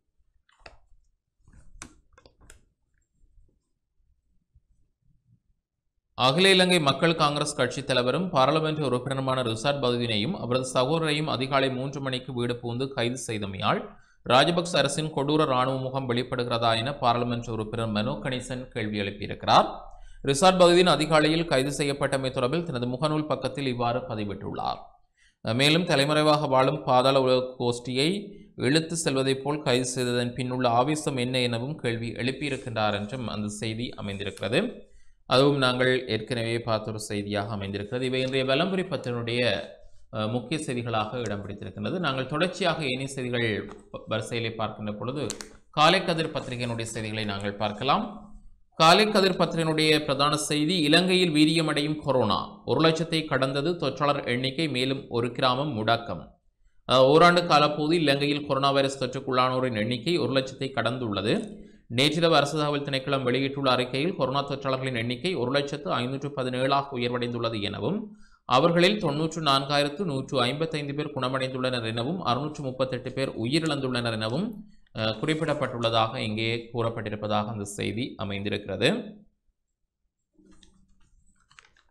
அகில இலங்கை மக்கள் காங்கிரஸ் கட்சி தலைவரும் பாராளுமன்ற உறுப்பினருமான ரிசார்ட் பதுவினையும் அவரது சகோதரையும் அதிகாலை மூன்று மணிக்கு வீடு புகுந்து கைது செய்தமையால் ராஜபக்ச அரசின் கொடூர இராணுவ முகம் வெளிப்படுகிறதா என பாராளுமன்ற உறுப்பினர் மனோ கணேசன் கேள்வி எழுப்பியிருக்கிறார் ரிசார்ட் பகுதியின் அதிகாலையில் கைது செய்யப்பட்டமை தொடர்பில் தனது முகநூல் பக்கத்தில் இவ்வாறு பதிவிட்டுள்ளார் மேலும் தலைமறைவாக வாழும் பாதாள உலக கோஷ்டியை இழுத்து செல்வதைப் போல் கைது செய்ததன் பின்னுள்ள ஆவேசம் என்ன எனவும் கேள்வி எழுப்பியிருக்கின்றார் என்றும் அந்த செய்தி அமைந்திருக்கிறது அதுவும் நாங்கள் ஏற்கனவே பார்த்த ஒரு செய்தியாக அமைந்திருக்கிறது இவை இன்றைய வலம்புரி பத்தினுடைய அஹ், முக்கிய செய்திகளாக இடம் பிடித்திருக்கின்றது நாங்கள் தொடர்ச்சியாக இனி செய்திகள் ப- வரிசையிலே பார்க்கின்ற பொழுது காலை கதிர் பத்திரிகையினுடைய செய்திகளை நாங்கள் பார்க்கலாம் காலை கதிர் பத்திரிகையினுடைய பிரதான செய்தி இலங்கையில் வீரியமடையும் கொரோனா ஒரு லட்சத்தை கடந்தது தொற்றாளர் எண்ணிக்கை மேலும் ஒரு கிராமம் முடக்கம் அஹ், ஓராண்டு காலப்போது இலங்கையில் கொரோனா வைரஸ் தொற்றுக்குள்ளானோரின் எண்ணிக்கை ஒரு லட்சத்தை கடந்துள்ளது நேற்றிரவு அரசு தகவல் திணைக்களம் வெளியிட்டுள்ள அறிக்கையில் கொரோனா தொற்றாளர்களின் எண்ணிக்கை ஒரு லட்சத்து ஐநூற்று பதினேழாக உயர்வடைந்துள்ளது எனவும் அவர்களில் தொன்னூற்று நான்காயிரத்து நூற்று ஐம்பத்தைந்து பேர் குணமடைந்துள்ளனர் எனவும் அறுநூற்று முப்பத்தெட்டு பேர் உயிரிழந்துள்ளனர் எனவும் அஹ், குறிப்பிடப்பட்டுள்ளதாக இங்கே கூறப்பட்டிருப்பதாக அந்த செய்தி அமைந்திருக்கிறது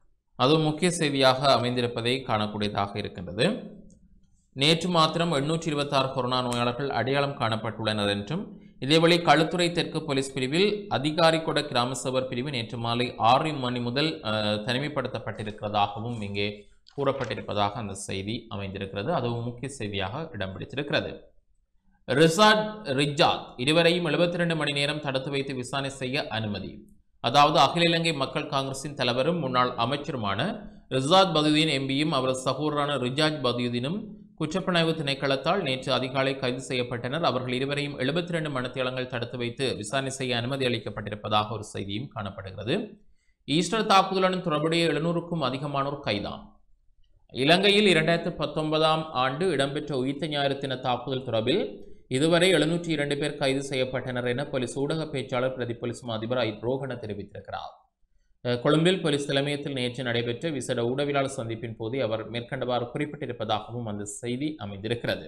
அதுவும் முக்கிய செய்தியாக அமைந்திருப்பதை காணக்கூடியதாக இருக்கின்றது நேற்று மாத்திரம் எண்ணூற்றி இருபத்தாறு கொரோனா நோயாளர்கள் அடையாளம் காணப்பட்டுள்ளனர் என்றும் இதேவேளை களுத்துறை தெற்கு போலீஸ் பிரிவில் அதிகாரிகொட கிராம சபர் பிரிவு நேற்று மாலை ஆறு மணி முதல் அஹ், தனிமைப்படுத்தப்பட்டிருக்கிறதாகவும் இங்கே கூறப்பட்டிருப்பதாக அந்த செய்தி அமைந்திருக்கிறது அதுவும் முக்கிய செய்தியாக இடம் பிடித்திருக்கிறது ரிசார்ட் ரிஜாத் இருவரையும் 72 மணி நேரம் தடுத்து வைத்து விசாரணை செய்ய அனுமதி அதாவது அகில இலங்கை மக்கள் காங்கிரசின் தலைவரும் முன்னாள் அமைச்சருமான ரிசாத் பதுதீன் எம்பியும் அவரது சகோதரரான ரிஜாஜ் பதுதீனும் குற்றப்புலனாய்வு திணைக்களத்தால் நேற்று அதிகாலை கைது செய்யப்பட்டனர் அவர்கள் இருவரையும் 72 ரெண்டு மனத்தியாளங்கள் தடுத்து வைத்து விசாரணை செய்ய அனுமதி அளிக்கப்பட்டிருப்பதாக ஒரு செய்தியும் காணப்படுகிறது ஈஸ்டர் தாக்குதலுடன் தொடர்புடைய எழுநூறுக்கும் அதிகமானோர் கைதாம் இலங்கையில் இரண்டாயிரத்து பத்தொன்பதாம் ஆண்டு இடம்பெற்ற உயிர்த்த ஞாயிறு தின தாக்குதல் தொடர்பில் இதுவரை எழுநூற்றி இரண்டு பேர் கைது செய்யப்பட்டனர் என போலீஸ் ஊடக பேச்சாளர் பிரதி போலீஸ் மா அதிபர் ஐ ரோகன தெரிவித்திருக்கிறார் அஹ், கொழும்பில் போலீஸ் தலைமையகத்தில் நேற்று நடைபெற்ற விசேட ஊடகவியலாளர் சந்திப்பின் போது அவர் மேற்கண்டவாறு குறிப்பிட்டிருப்பதாகவும் அந்த செய்தி அமைந்திருக்கிறது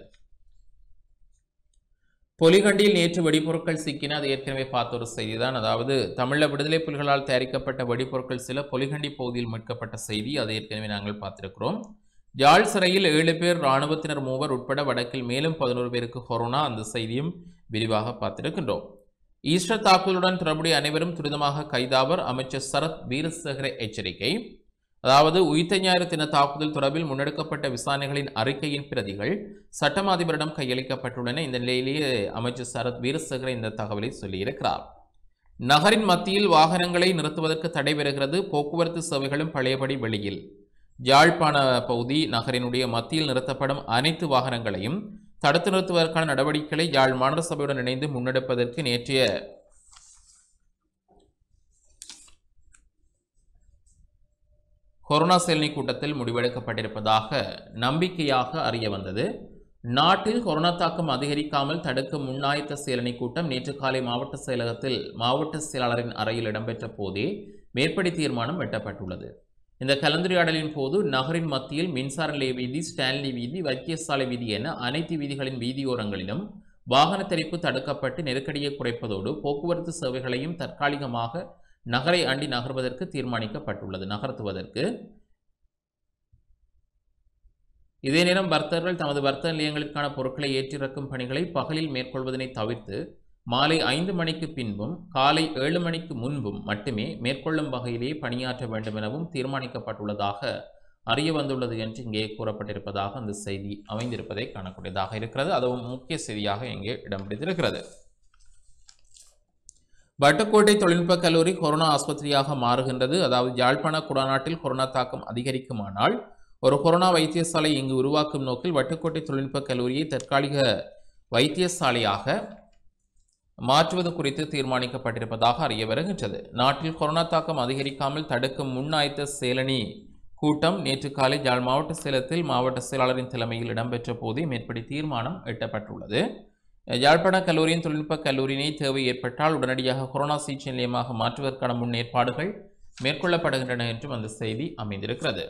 பொலிகண்டியில் நேற்று வெடிபொருட்கள் சிக்கின அது ஏற்கனவே பார்த்த ஒரு செய்திதான் அதாவது தமிழ விடுதலை புலிகளால் தயாரிக்கப்பட்ட வெடிபொருட்கள் சில பொலிகண்டி பகுதியில் மீட்கப்பட்ட செய்தி அதை ஏற்கனவே நாங்கள் பார்த்திருக்கிறோம் யாழ் சிறையில் ஏழு பேர் இராணுவத்தினர் மூவர் உட்பட வடக்கில் மேலும் பதினோரு பேருக்கு கொரோனா அந்த செய்தியும் விரிவாக பார்த்திருக்கின்றோம் ஈஸ்டர் தாக்குதலுடன் தொடர்புடைய அனைவரும் துரிதமாக கைதாவர் அமைச்சர் சரத் வீரசேகர எச்சரிக்கை அதாவது உயிர்த்த ஞாயிறு தின தாக்குதல் தொடர்பில் முன்னெடுக்கப்பட்ட விசாரணைகளின் அறிக்கையின் பிரதிகள் சட்டம் அதிபரிடம் கையளிக்கப்பட்டுள்ளன இந்த நிலையிலேயே அமைச்சர் சரத் வீரசேகர இந்த தகவலை சொல்லியிருக்கிறார் நகரின் மத்தியில் வாகனங்களை நிறுத்துவதற்கு தடை வருகிறது போக்குவரத்து சேவைகளும் பழையபடி வெளியில் யாழ்ப்பாண பகுதி நகரினுடைய மத்தியில் நிறுத்தப்படும் அனைத்து வாகனங்களையும் தடுத்து நிறுத்துவதற்கான நடவடிக்கைகளை யாழ் மாநகர சபையுடன் இணைந்து முன்னெடுப்பதற்கு நேற்றைய கொரோனா செயலணி கூட்டத்தில் முடிவெடுக்கப்பட்டிருப்பதாக நம்பிக்கையாக அறிய வந்தது நாட்டில் கொரோனா தாக்கம் அதிகரிக்காமல் தடுக்கும் முன்னாயத்த செயலணி கூட்டம் நேற்று காலை மாவட்ட செயலகத்தில் மாவட்ட செயலாளரின் அறையில் இடம்பெற்ற போதே மேற்படி தீர்மானம் எட்டப்பட்டுள்ளது இந்த கலந்துரையாடலின் போது நகரின் மத்தியில் மின்சார நிலைய வீதி ஸ்டான்லி வீதி வைத்தியசாலை வீதி என அனைத்து வீதிகளின் வீதியோரங்களிலும் வாகன தெரிப்பு தடுக்கப்பட்டு நெருக்கடியை குறைப்பதோடு போக்குவரத்து சேவைகளையும் தற்காலிகமாக நகரை அண்டி நகர்வதற்கு தீர்மானிக்கப்பட்டுள்ளது நகர்த்துவதற்கு இதே நேரம் வர்த்தகர்கள் தமது வர்த்தக நிலையங்களுக்கான பொருட்களை ஏற்றிறக்கும் பணிகளை பகலில் மேற்கொள்வதனை தவிர்த்து மாலை ஐந்து மணிக்கு பின்பும் காலை ஏழு மணிக்கு முன்பும் மட்டுமே மேற்கொள்ளும் வகையிலே பணியாற்ற வேண்டும் எனவும் தீர்மானிக்கப்பட்டுள்ளதாக அறிய வந்துள்ளது என்று இங்கே கூறப்பட்டிருப்பதாக அந்த செய்தி அமைந்திருப்பதை காணக்கூடியதாக இருக்கிறது அதுவும் முக்கிய செய்தியாக இங்கே இடம் பிடித்திருக்கிறது வட்டுக்கோட்டை தொழில்நுட்ப கல்லூரி கொரோனா ஆஸ்பத்திரியாக மாறுகின்றது அதாவது யாழ்ப்பாண குடாநாட்டில் கொரோனா தாக்கம் அதிகரிக்குமானால் ஒரு கொரோனா வைத்தியசாலை இங்கு உருவாக்கும் நோக்கில் வட்டுக்கோட்டை தொழில்நுட்ப கல்லூரியை தற்காலிக வைத்தியசாலையாக மாற்றுவது குறித்து தீர்மானிக்கப்பட்டிருப்பதாக அறிய வருகின்றது நாட்டில் கொரோனா தாக்கம் அதிகரிக்காமல் தடுக்கும் முன்னாயத்த சேலனி கூட்டம் நேற்று காலை யாழ் மாவட்ட சேலத்தில் மாவட்ட செயலாளரின் தலைமையில் இடம்பெற்ற போதே மேற்படி தீர்மானம் எட்டப்பட்டுள்ளது யாழ்ப்பாண கல்லூரியின் தொழில்நுட்ப கல்லூரியினை தேவை ஏற்பட்டால் உடனடியாக கொரோனா சிகிச்சை நிலையமாக மாற்றுவதற்கான முன்னேற்பாடுகள் மேற்கொள்ளப்படுகின்றன என்றும் அந்த செய்தி அமைந்திருக்கிறது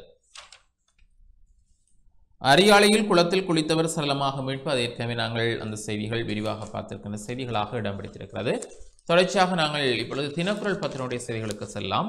அரியாலையில் குளத்தில் குளித்தவர் சரளமாக மீட்பு அதை ஏற்கனவே நாங்கள் அந்த செய்திகள் விரிவாக பார்த்திருக்கின்ற செய்திகளாக இடம் பிடித்திருக்கிறது தொடர்ச்சியாக நாங்கள் இப்பொழுது தினக்குரல் பத்தினுடைய செய்திகளுக்கு செல்லலாம்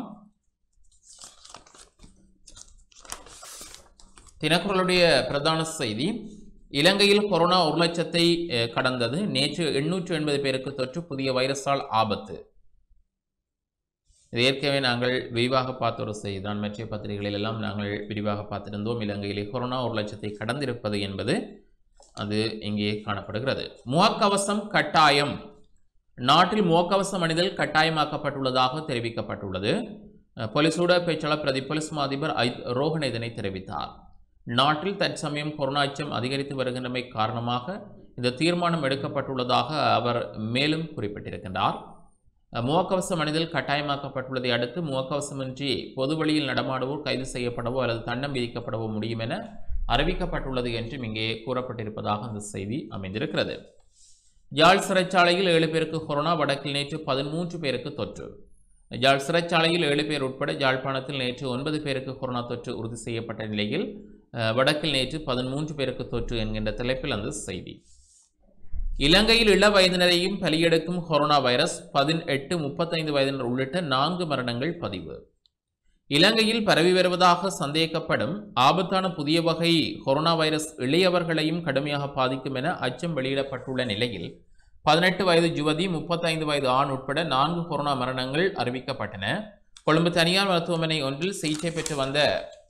தினக்குரலுடைய பிரதான செய்தி இலங்கையில் கொரோனா ஒரு லட்சத்தை அஹ், கடந்தது நேற்று எண்ணூற்று எண்பது பேருக்கு தொற்று புதிய வைரஸால் ஆபத்து இது ஏற்கனவே நாங்கள் விரிவாக பார்த்த ஒரு செய்தி தான் மற்ற பத்திரிகைகளில் எல்லாம் நாங்கள் விரிவாக பார்த்திருந்தோம் இலங்கையிலே கொரோனா ஒரு லட்சத்தை கடந்திருப்பது என்பது அது இங்கே காணப்படுகிறது முகக்கவசம் கட்டாயம் நாட்டில் முகக்கவசம் அணிதல் கட்டாயமாக்கப்பட்டுள்ளதாக தெரிவிக்கப்பட்டுள்ளது அஹ், போலீசோட பேச்சாளர் பிரதி போலீஸ் மா அதிபர் ஐ ரோஹன் இதனை தெரிவித்தார் நாட்டில் தற்சமயம் கொரோனா அச்சம் அதிகரித்து வருகின்றமை காரணமாக இந்த தீர்மானம் எடுக்கப்பட்டுள்ளதாக அவர் மேலும் குறிப்பிட்டிருக்கின்றார் முகக்கவசம் அணிதல் கட்டாயமாக்கப்பட்டுள்ளதை அடுத்து முகக்கவசமின்றி பொது வழியில் நடமாடுவோர் கைது செய்யப்படவோ அல்லது தண்டம் விதிக்கப்படவோ முடியும் என அறிவிக்கப்பட்டுள்ளது என்றும் இங்கே கூறப்பட்டிருப்பதாக அந்த செய்தி அமைந்திருக்கிறது யாழ் சிறைச்சாலையில் ஏழு பேருக்கு கொரோனா வடக்கில் நேற்று பதிமூன்று பேருக்கு தொற்று யாழ் சிறைச்சாலையில் ஏழு பேர் உட்பட யாழ்ப்பாணத்தில் நேற்று ஒன்பது பேருக்கு கொரோனா தொற்று உறுதி செய்யப்பட்ட நிலையில் அஹ், வடக்கில் நேற்று பதிமூன்று பேருக்கு தொற்று என்கின்ற தலைப்பில் அந்த செய்தி இலங்கையில் இள வயதினரையும் பலியெடுக்கும் கொரோனா வைரஸ் பதினெட்டு முப்பத்தைந்து வயதினர் உள்ளிட்ட நான்கு மரணங்கள் பதிவு இலங்கையில் பரவி வருவதாக சந்தேகிக்கப்படும் ஆபத்தான புதிய வகை கொரோனா வைரஸ் இளையவர்களையும் கடுமையாக பாதிக்கும் என அச்சம் வெளியிடப்பட்டுள்ள நிலையில் பதினெட்டு வயது யுவதி முப்பத்தைந்து வயது ஆண் உட்பட நான்கு கொரோனா மரணங்கள் அறிவிக்கப்பட்டன கொழும்பு தனியார் மருத்துவமனை ஒன்றில் சிகிச்சை பெற்று வந்த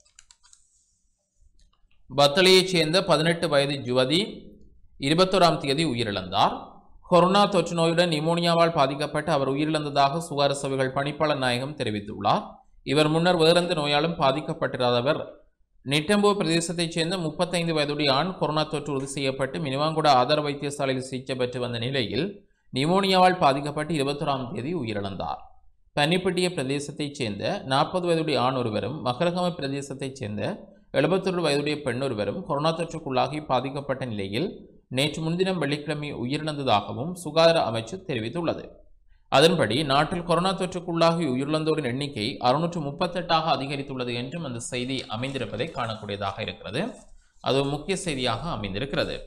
பத்தளையைச் சேர்ந்த பதினெட்டு வயது யுவதி இருபத்தோராம் தேதி உயிரிழந்தார் கொரோனா தொற்று நோயுடன் நிமோனியாவால் பாதிக்கப்பட்டு அவர் உயிரிழந்ததாக சுகாதார சேவைகள் பணிப்பாளர் நாயகம் தெரிவித்துள்ளார் இவர் முன்னர் வேறெந்த நோயாலும் பாதிக்கப்பட்டிராதவர் நிட்டம்போ பிரதேசத்தைச் சேர்ந்த முப்பத்தைந்து வயதுடைய ஆண் கொரோனா தொற்று உறுதி செய்யப்பட்டு மினிவாங்குடா ஆதார வைத்தியசாலையில் சிகிச்சை பெற்று வந்த நிலையில் நிமோனியாவால் பாதிக்கப்பட்டு இருபத்தோராம் தேதி உயிரிழந்தார் பன்னிப்பட்டிய பிரதேசத்தைச் சேர்ந்த நாற்பது வயதுடைய ஆண் ஒருவரும் மகரகம பிரதேசத்தைச் சேர்ந்த எழுபத்தொரு வயதுடைய பெண் ஒருவரும் கொரோனா தொற்றுக்குள்ளாகி பாதிக்கப்பட்ட நிலையில் நேற்று முன்தினம் வெள்ளிக்கிழமை உயிரிழந்ததாகவும் சுகாதார அமைச்சு தெரிவித்துள்ளது அதன்படி நாட்டில் கொரோனா தொற்றுக்குள்ளாகி உயிரிழந்தோரின் எண்ணிக்கை அறுநூற்று முப்பத்தெட்டாக அதிகரித்துள்ளது என்றும் அந்த செய்தி அமைந்திருப்பதை காணக்கூடியதாக இருக்கிறது அது ஒரு முக்கிய செய்தியாக அமைந்திருக்கிறது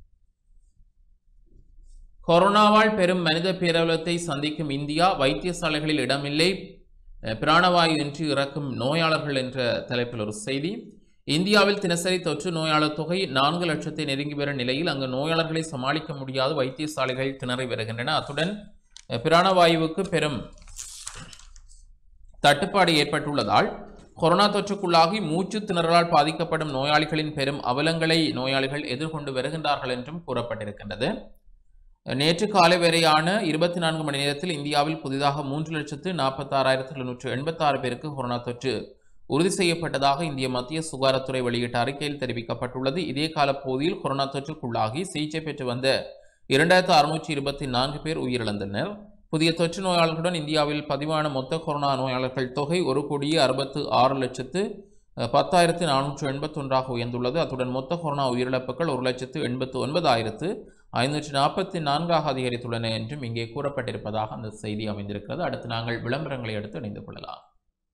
கொரோனாவால் பெரும் மனித பேரவலத்தை சந்திக்கும் இந்தியா வைத்தியசாலைகளில் இடமில்லை அஹ், பிராணவாயு இன்றி இறக்கும் நோயாளர்கள் என்ற தலைப்பில் ஒரு செய்தி இந்தியாவில் தினசரி தொற்று நோயாளர் தொகை நான்கு லட்சத்தை நெருங்கி வரும் நிலையில் அங்கு நோயாளர்களை சமாளிக்க முடியாத வைத்தியசாலைகள் திணறி வருகின்றன அத்துடன் அஹ், பிராணவாயுவுக்கு பெரும் தட்டுப்பாடு ஏற்பட்டுள்ளதால் கொரோனா தொற்றுக்குள்ளாகி மூச்சு திணறலால் பாதிக்கப்படும் நோயாளிகளின் பெரும் அவலங்களை நோயாளிகள் எதிர்கொண்டு வருகின்றார்கள் என்றும் கூறப்பட்டிருக்கின்றது நேற்று காலை வரையான இருபத்தி நான்கு மணி நேரத்தில் இந்தியாவில் புதிதாக மூன்று லட்சத்து நாற்பத்தாறாயிரத்து எழுநூற்று எண்பத்தாறு பேருக்கு கொரோனா தொற்று உறுதி செய்யப்பட்டதாக இந்திய மத்திய சுகாதாரத்துறை வெளியிட்ட அறிக்கையில் தெரிவிக்கப்பட்டுள்ளது இதே கால பகுதியில் கொரோனா தொற்றுக்குள்ளாகி சிகிச்சை பெற்று வந்த இரண்டாயிரத்து அறுநூற்றி இருபத்தி நான்கு பேர் உயிரிழந்தனர் புதிய தொற்று நோயாளர்களுடன் இந்தியாவில் பதிவான மொத்த கொரோனா நோயாளர்கள் தொகை ஒரு கோடியே அறுபத்து ஆறு லட்சத்து அஹ், பத்தாயிரத்து நானூற்று எண்பத்தொன்றாக உயர்ந்துள்ளது அத்துடன் மொத்த கொரோனா உயிரிழப்புகள் ஒரு லட்சத்து எண்பத்து ஒன்பதாயிரத்து ஐநூற்றி நாற்பத்தி நான்காக அதிகரித்துள்ளன என்றும் இங்கே கூறப்பட்டிருப்பதாக அந்த செய்தி அமைந்திருக்கிறது அடுத்து நாங்கள் விளம்பரங்களை எடுத்து இணைந்து கொள்ளலாம்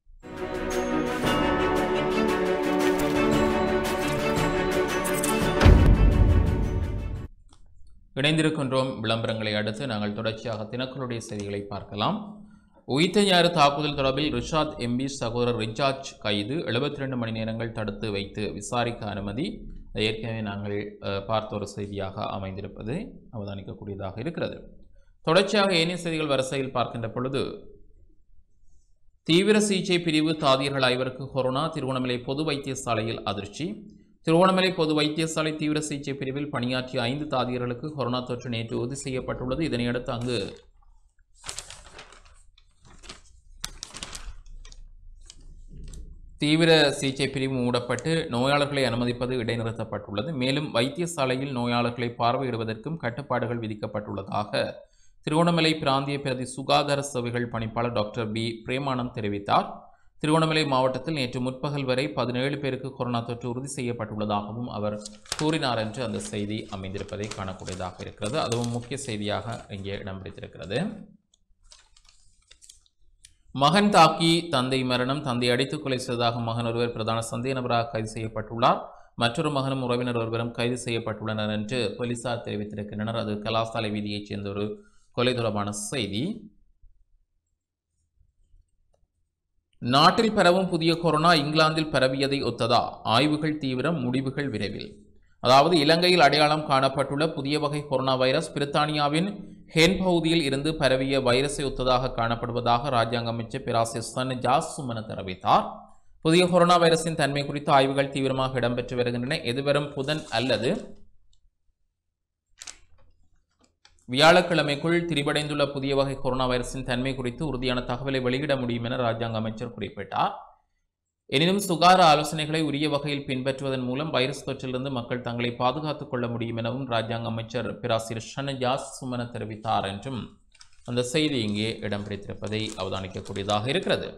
இணைந்திருக்கின்றோம் விளம்பரங்களை அடுத்து நாங்கள் தொடர்ச்சியாக தினக்களுடைய செய்திகளை பார்க்கலாம் உயிர்த்த ஞாயிறு தாக்குதல் தொடர்பில் ரிஷாத் எம்பி சகோதரர் ரிஜார்ஜ் கைது 72 ரெண்டு மணி நேரங்கள் தடுத்து வைத்து விசாரிக்க அனுமதி ஏற்கனவே நாங்கள் அஹ், பார்த்த ஒரு செய்தியாக அமைந்திருப்பது அவதானிக்கக்கூடியதாக இருக்கிறது தொடர்ச்சியாக ஏனைய செய்திகள் வரிசையில் பார்க்கின்ற பொழுது தீவிர சிகிச்சை பிரிவு தாதியர்கள் ஐவருக்கு கொரோனா திருவண்ணாமலை பொது வைத்தியசாலையில் அதிர்ச்சி திருவண்ணாமலை பொது வைத்தியசாலை தீவிர சிகிச்சை பிரிவில் பணியாற்றிய ஐந்து தாதியர்களுக்கு கொரோனா தொற்று நேற்று உறுதி செய்யப்பட்டுள்ளது இதனையடுத்து அங்கு தீவிர சிகிச்சை பிரிவு மூடப்பட்டு நோயாளர்களை அனுமதிப்பது இடைநிறுத்தப்பட்டுள்ளது மேலும் வைத்தியசாலையில் நோயாளர்களை பார்வையிடுவதற்கும் கட்டுப்பாடுகள் விதிக்கப்பட்டுள்ளதாக திருவண்ணாமலை பிராந்திய பிரதி சுகாதார சேவைகள் பணிப்பாளர் டாக்டர் பி பிரேமானந்த் தெரிவித்தார் திருவண்ணாமலை மாவட்டத்தில் நேற்று முற்பகல் வரை பதினேழு பேருக்கு கொரோனா தொற்று உறுதி செய்யப்பட்டுள்ளதாகவும் அவர் கூறினார் என்று அந்த செய்தி அமைந்திருப்பதை காணக்கூடியதாக இருக்கிறது அதுவும் முக்கிய செய்தியாக இங்கே இடம் பிடித்திருக்கிறது மகன் தாக்கி தந்தை மரணம் தந்தை அடித்துக் கொலை செய்ததாக மகன் ஒருவர் பிரதான சந்தேக நபராக கைது செய்யப்பட்டுள்ளார் மற்றொரு மகனும் உறவினர் ஒருவரும் கைது செய்யப்பட்டுள்ளனர் என்று போலீசார் தெரிவித்திருக்கின்றனர் அது கலாசாலை வீதியைச் சேர்ந்த ஒரு கொலை தொடர்பான செய்தி நாட்டில் பரவும் புதிய கொரோனா இங்கிலாந்தில் பரவியதை ஒத்ததா ஆய்வுகள் தீவிரம் முடிவுகள் விரைவில் அதாவது இலங்கையில் அடையாளம் காணப்பட்டுள்ள புதிய வகை கொரோனா வைரஸ் பிரித்தானியாவின் ஹென் பகுதியில் இருந்து பரவிய வைரஸை ஒத்ததாக காணப்படுவதாக ராஜாங்க அமைச்சர் பேராசிரியர் சன் ஜாஸ் சுமன தெரிவித்தார் புதிய கொரோனா வைரஸின் தன்மை குறித்த ஆய்வுகள் தீவிரமாக இடம்பெற்று வருகின்றன எதிர்வரும் புதன் அல்லது வியாழக்கிழமைக்குள் திரிவடைந்துள்ள புதிய வகை கொரோனா வைரஸின் தன்மை குறித்து உறுதியான தகவலை வெளியிட முடியும் என ராஜாங்க அமைச்சர் குறிப்பிட்டார் எனினும் சுகாதார ஆலோசனைகளை உரிய வகையில் பின்பற்றுவதன் மூலம் வைரஸ் தொற்றிலிருந்து மக்கள் தங்களை பாதுகாத்துக் கொள்ள முடியும் எனவும் ராஜாங்க அமைச்சர் பேராசிரியர் ஷனஜாஸ் சுமன தெரிவித்தார் என்றும் அந்த செய்தி இங்கே இடம் பிடித்திருப்பதை அவதானிக்கக்கூடியதாக இருக்கிறது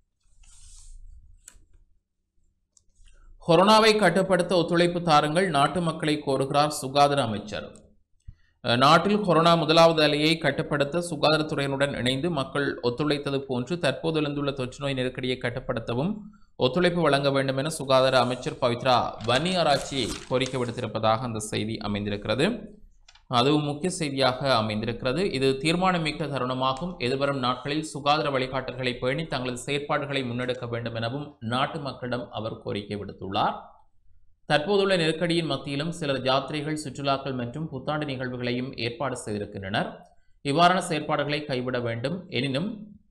கொரோனாவை கட்டுப்படுத்த ஒத்துழைப்பு தாருங்கள் நாட்டு மக்களை கோருகிறார் சுகாதார அமைச்சர் அஹ், நாட்டில் கொரோனா முதலாவது அலையை கட்டுப்படுத்த சுகாதாரத்துறையினுடன் இணைந்து மக்கள் ஒத்துழைத்தது போன்று தற்போது எழுந்துள்ள தொற்றுநோய் நெருக்கடியை கட்டுப்படுத்தவும் ஒத்துழைப்பு வழங்க வேண்டும் என சுகாதார அமைச்சர் பவித்ரா வன்னி ஆராய்ச்சி கோரிக்கை விடுத்திருப்பதாக அந்த செய்தி அமைந்திருக்கிறது அதுவும் முக்கிய செய்தியாக அமைந்திருக்கிறது இது தீர்மானமிக்க தருணமாகும் எதிர்வரும் நாட்களில் சுகாதார வழிகாட்டல்களை பேணி தங்களது செயற்பாடுகளை முன்னெடுக்க வேண்டும் எனவும் நாட்டு மக்களிடம் அவர் கோரிக்கை விடுத்துள்ளார் தற்போதுள்ள நெருக்கடியின் மத்தியிலும் சிலர் யாத்திரைகள் சுற்றுலாக்கள் மற்றும் புத்தாண்டு நிகழ்வுகளையும் ஏற்பாடு செய்திருக்கின்றனர் இவ்வாறான செயற்பாடுகளை கைவிட வேண்டும் எனினும்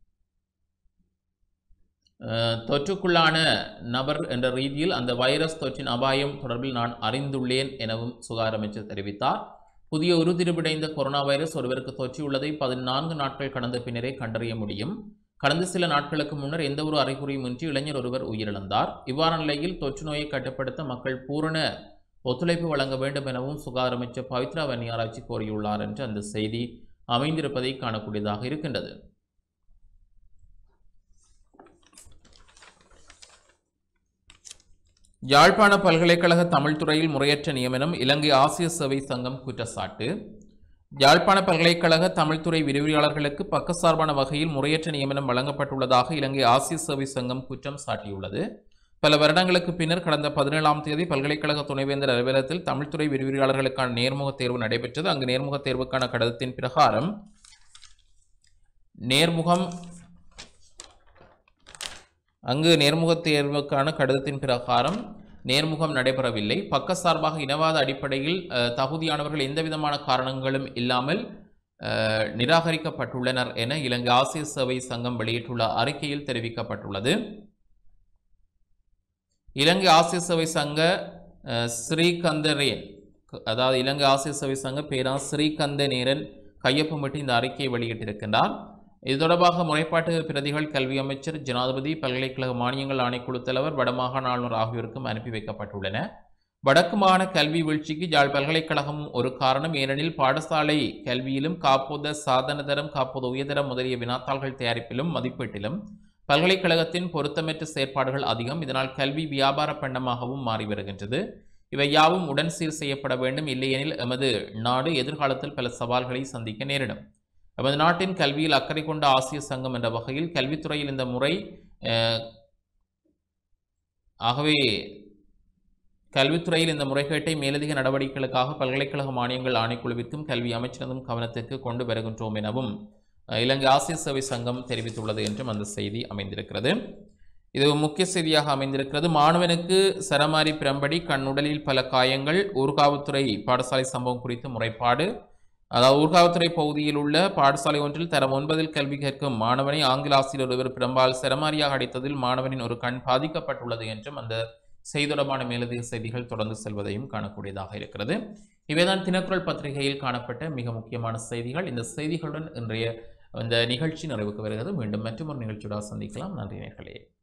அஹ், தொற்றுக்குள்ளான நபர் என்ற ரீதியில் அந்த வைரஸ் தொற்றின் அபாயம் தொடர்பில் நான் அறிந்துள்ளேன் எனவும் சுகாதார அமைச்சர் தெரிவித்தார் புதிய உருதிருவிடைந்த கொரோனா வைரஸ் ஒருவருக்கு தொற்றியுள்ளதை பதினான்கு நாட்கள் கடந்த பின்னரே கண்டறிய முடியும் கடந்த சில நாட்களுக்கு முன்னர் எந்த ஒரு அறிகுறியும் இன்றி இளைஞர் ஒருவர் உயிரிழந்தார் இவ்வாறான நிலையில் தொற்று நோயை கட்டுப்படுத்த மக்கள் பூரண ஒத்துழைப்பு வழங்க வேண்டும் எனவும் சுகாதார அமைச்சர் பவித்ரா வன்னியாராய்ச்சி கோரியுள்ளார் என்று அந்த செய்தி அமைந்திருப்பதை காணக்கூடியதாக இருக்கின்றது யாழ்ப்பாண பல்கலைக்கழக தமிழ் துறையில் முறையற்ற நியமனம் இலங்கை ஆசிய சேவை சங்கம் குற்றச்சாட்டு யாழ்ப்பாண பல்கலைக்கழக தமிழ்துறை விரிவுரையாளர்களுக்கு பக்கசார்பான வகையில் முறையற்ற நியமனம் வழங்கப்பட்டுள்ளதாக இலங்கை ஆசிய சேவை சங்கம் குற்றம் சாட்டியுள்ளது பல வருடங்களுக்கு பின்னர் கடந்த பதினேழாம் தேதி பல்கலைக்கழக துணைவேந்தர் அலுவலகத்தில் தமிழ்துறை விரிவுரையாளர்களுக்கான நேர்முக தேர்வு நடைபெற்றது அங்கு நேர்முக தேர்வுக்கான கடிதத்தின் பிரகாரம் நேர்முகம் அங்கு நேர்முக தேர்வுக்கான கடிதத்தின் பிரகாரம் நேர்முகம் நடைபெறவில்லை பக்கசார்பாக இனவாத அடிப்படையில் அஹ், தகுதியானவர்கள் எந்தவிதமான காரணங்களும் இல்லாமல் அஹ், நிராகரிக்கப்பட்டுள்ளனர் என இலங்கை ஆசிய சேவை சங்கம் வெளியிட்டுள்ள அறிக்கையில் தெரிவிக்கப்பட்டுள்ளது இலங்கை ஆசிய சேவை சங்க அஹ், ஸ்ரீகந்தரேன் அதாவது இலங்கை ஆசிய சேவை சங்க பேரா ஸ்ரீகந்தநேரன் கையொப்பமிட்டு இந்த அறிக்கையை வெளியிட்டிருக்கின்றார் இது தொடர்பாக முறைப்பாட்டு பிரதிகள் கல்வி அமைச்சர் ஜனாதிபதி பல்கலைக்கழக மானியங்கள் ஆணைக்குழு தலைவர் வடமாகாண ஆளுநர் ஆகியோருக்கும் அனுப்பி வைக்கப்பட்டுள்ளன வடக்கு மாகாண கல்வி வீழ்ச்சிக்கு யாழ் பல்கலைக்கழகம் ஒரு காரணம் ஏனெனில் பாடசாலை கல்வியிலும் காப்போத சாதனதரம் காப்போத உயர்தரம் முதலிய வினாத்தாள்கள் தயாரிப்பிலும் மதிப்பீட்டிலும் பல்கலைக்கழகத்தின் பொருத்தமற்ற செயற்பாடுகள் அதிகம் இதனால் கல்வி வியாபார பண்டமாகவும் மாறி வருகின்றது இவை யாவும் உடன் சீர் செய்யப்பட வேண்டும் இல்லையெனில் எமது நாடு எதிர்காலத்தில் பல சவால்களை சந்திக்க நேரிடும் நமது நாட்டின் கல்வியில் அக்கறை கொண்ட ஆசிய சங்கம் என்ற வகையில் கல்வித்துறையில் இந்த முறை அஹ், ஆகவே கல்வித்துறையில் இந்த முறைகேட்டை மேலதிக நடவடிக்கைகளுக்காக பல்கலைக்கழக மானியங்கள் ஆணைக்குழுவிற்கும் கல்வி அமைச்சரதும் கவனத்திற்கு கொண்டு வருகின்றோம் எனவும் அஹ், இலங்கை ஆசிய சேவை சங்கம் தெரிவித்துள்ளது என்றும் அந்த செய்தி அமைந்திருக்கிறது இது முக்கிய செய்தியாக அமைந்திருக்கிறது மாணவனுக்கு சரமாரி பிரம்படி கண்ணுடலில் பல காயங்கள் ஊர்காவத்துறை பாடசாலை சம்பவம் குறித்து முறைப்பாடு அதாவது ஊர்காவத்துறை பகுதியில் உள்ள பாடசாலை ஒன்றில் தரம் ஒன்பதில் கல்வி கற்கும் மாணவனை ஆங்கில ஆசிரியர் ஒருவர் பிரம்பால் சரமாரியாக அடித்ததில் மாணவனின் ஒரு கண் பாதிக்கப்பட்டுள்ளது என்றும் அந்த செய்தி தொடர்பான மேலதிக செய்திகள் தொடர்ந்து செல்வதையும் காணக்கூடியதாக இருக்கிறது இவைதான் தினக்குரல் பத்திரிகையில் காணப்பட்ட மிக முக்கியமான செய்திகள் இந்த செய்திகளுடன் இன்றைய இந்த நிகழ்ச்சி நிறைவுக்கு வருகிறது மீண்டும் மற்றொரு நிகழ்ச்சியோட சந்திக்கலாம் நன்றி நேர்களே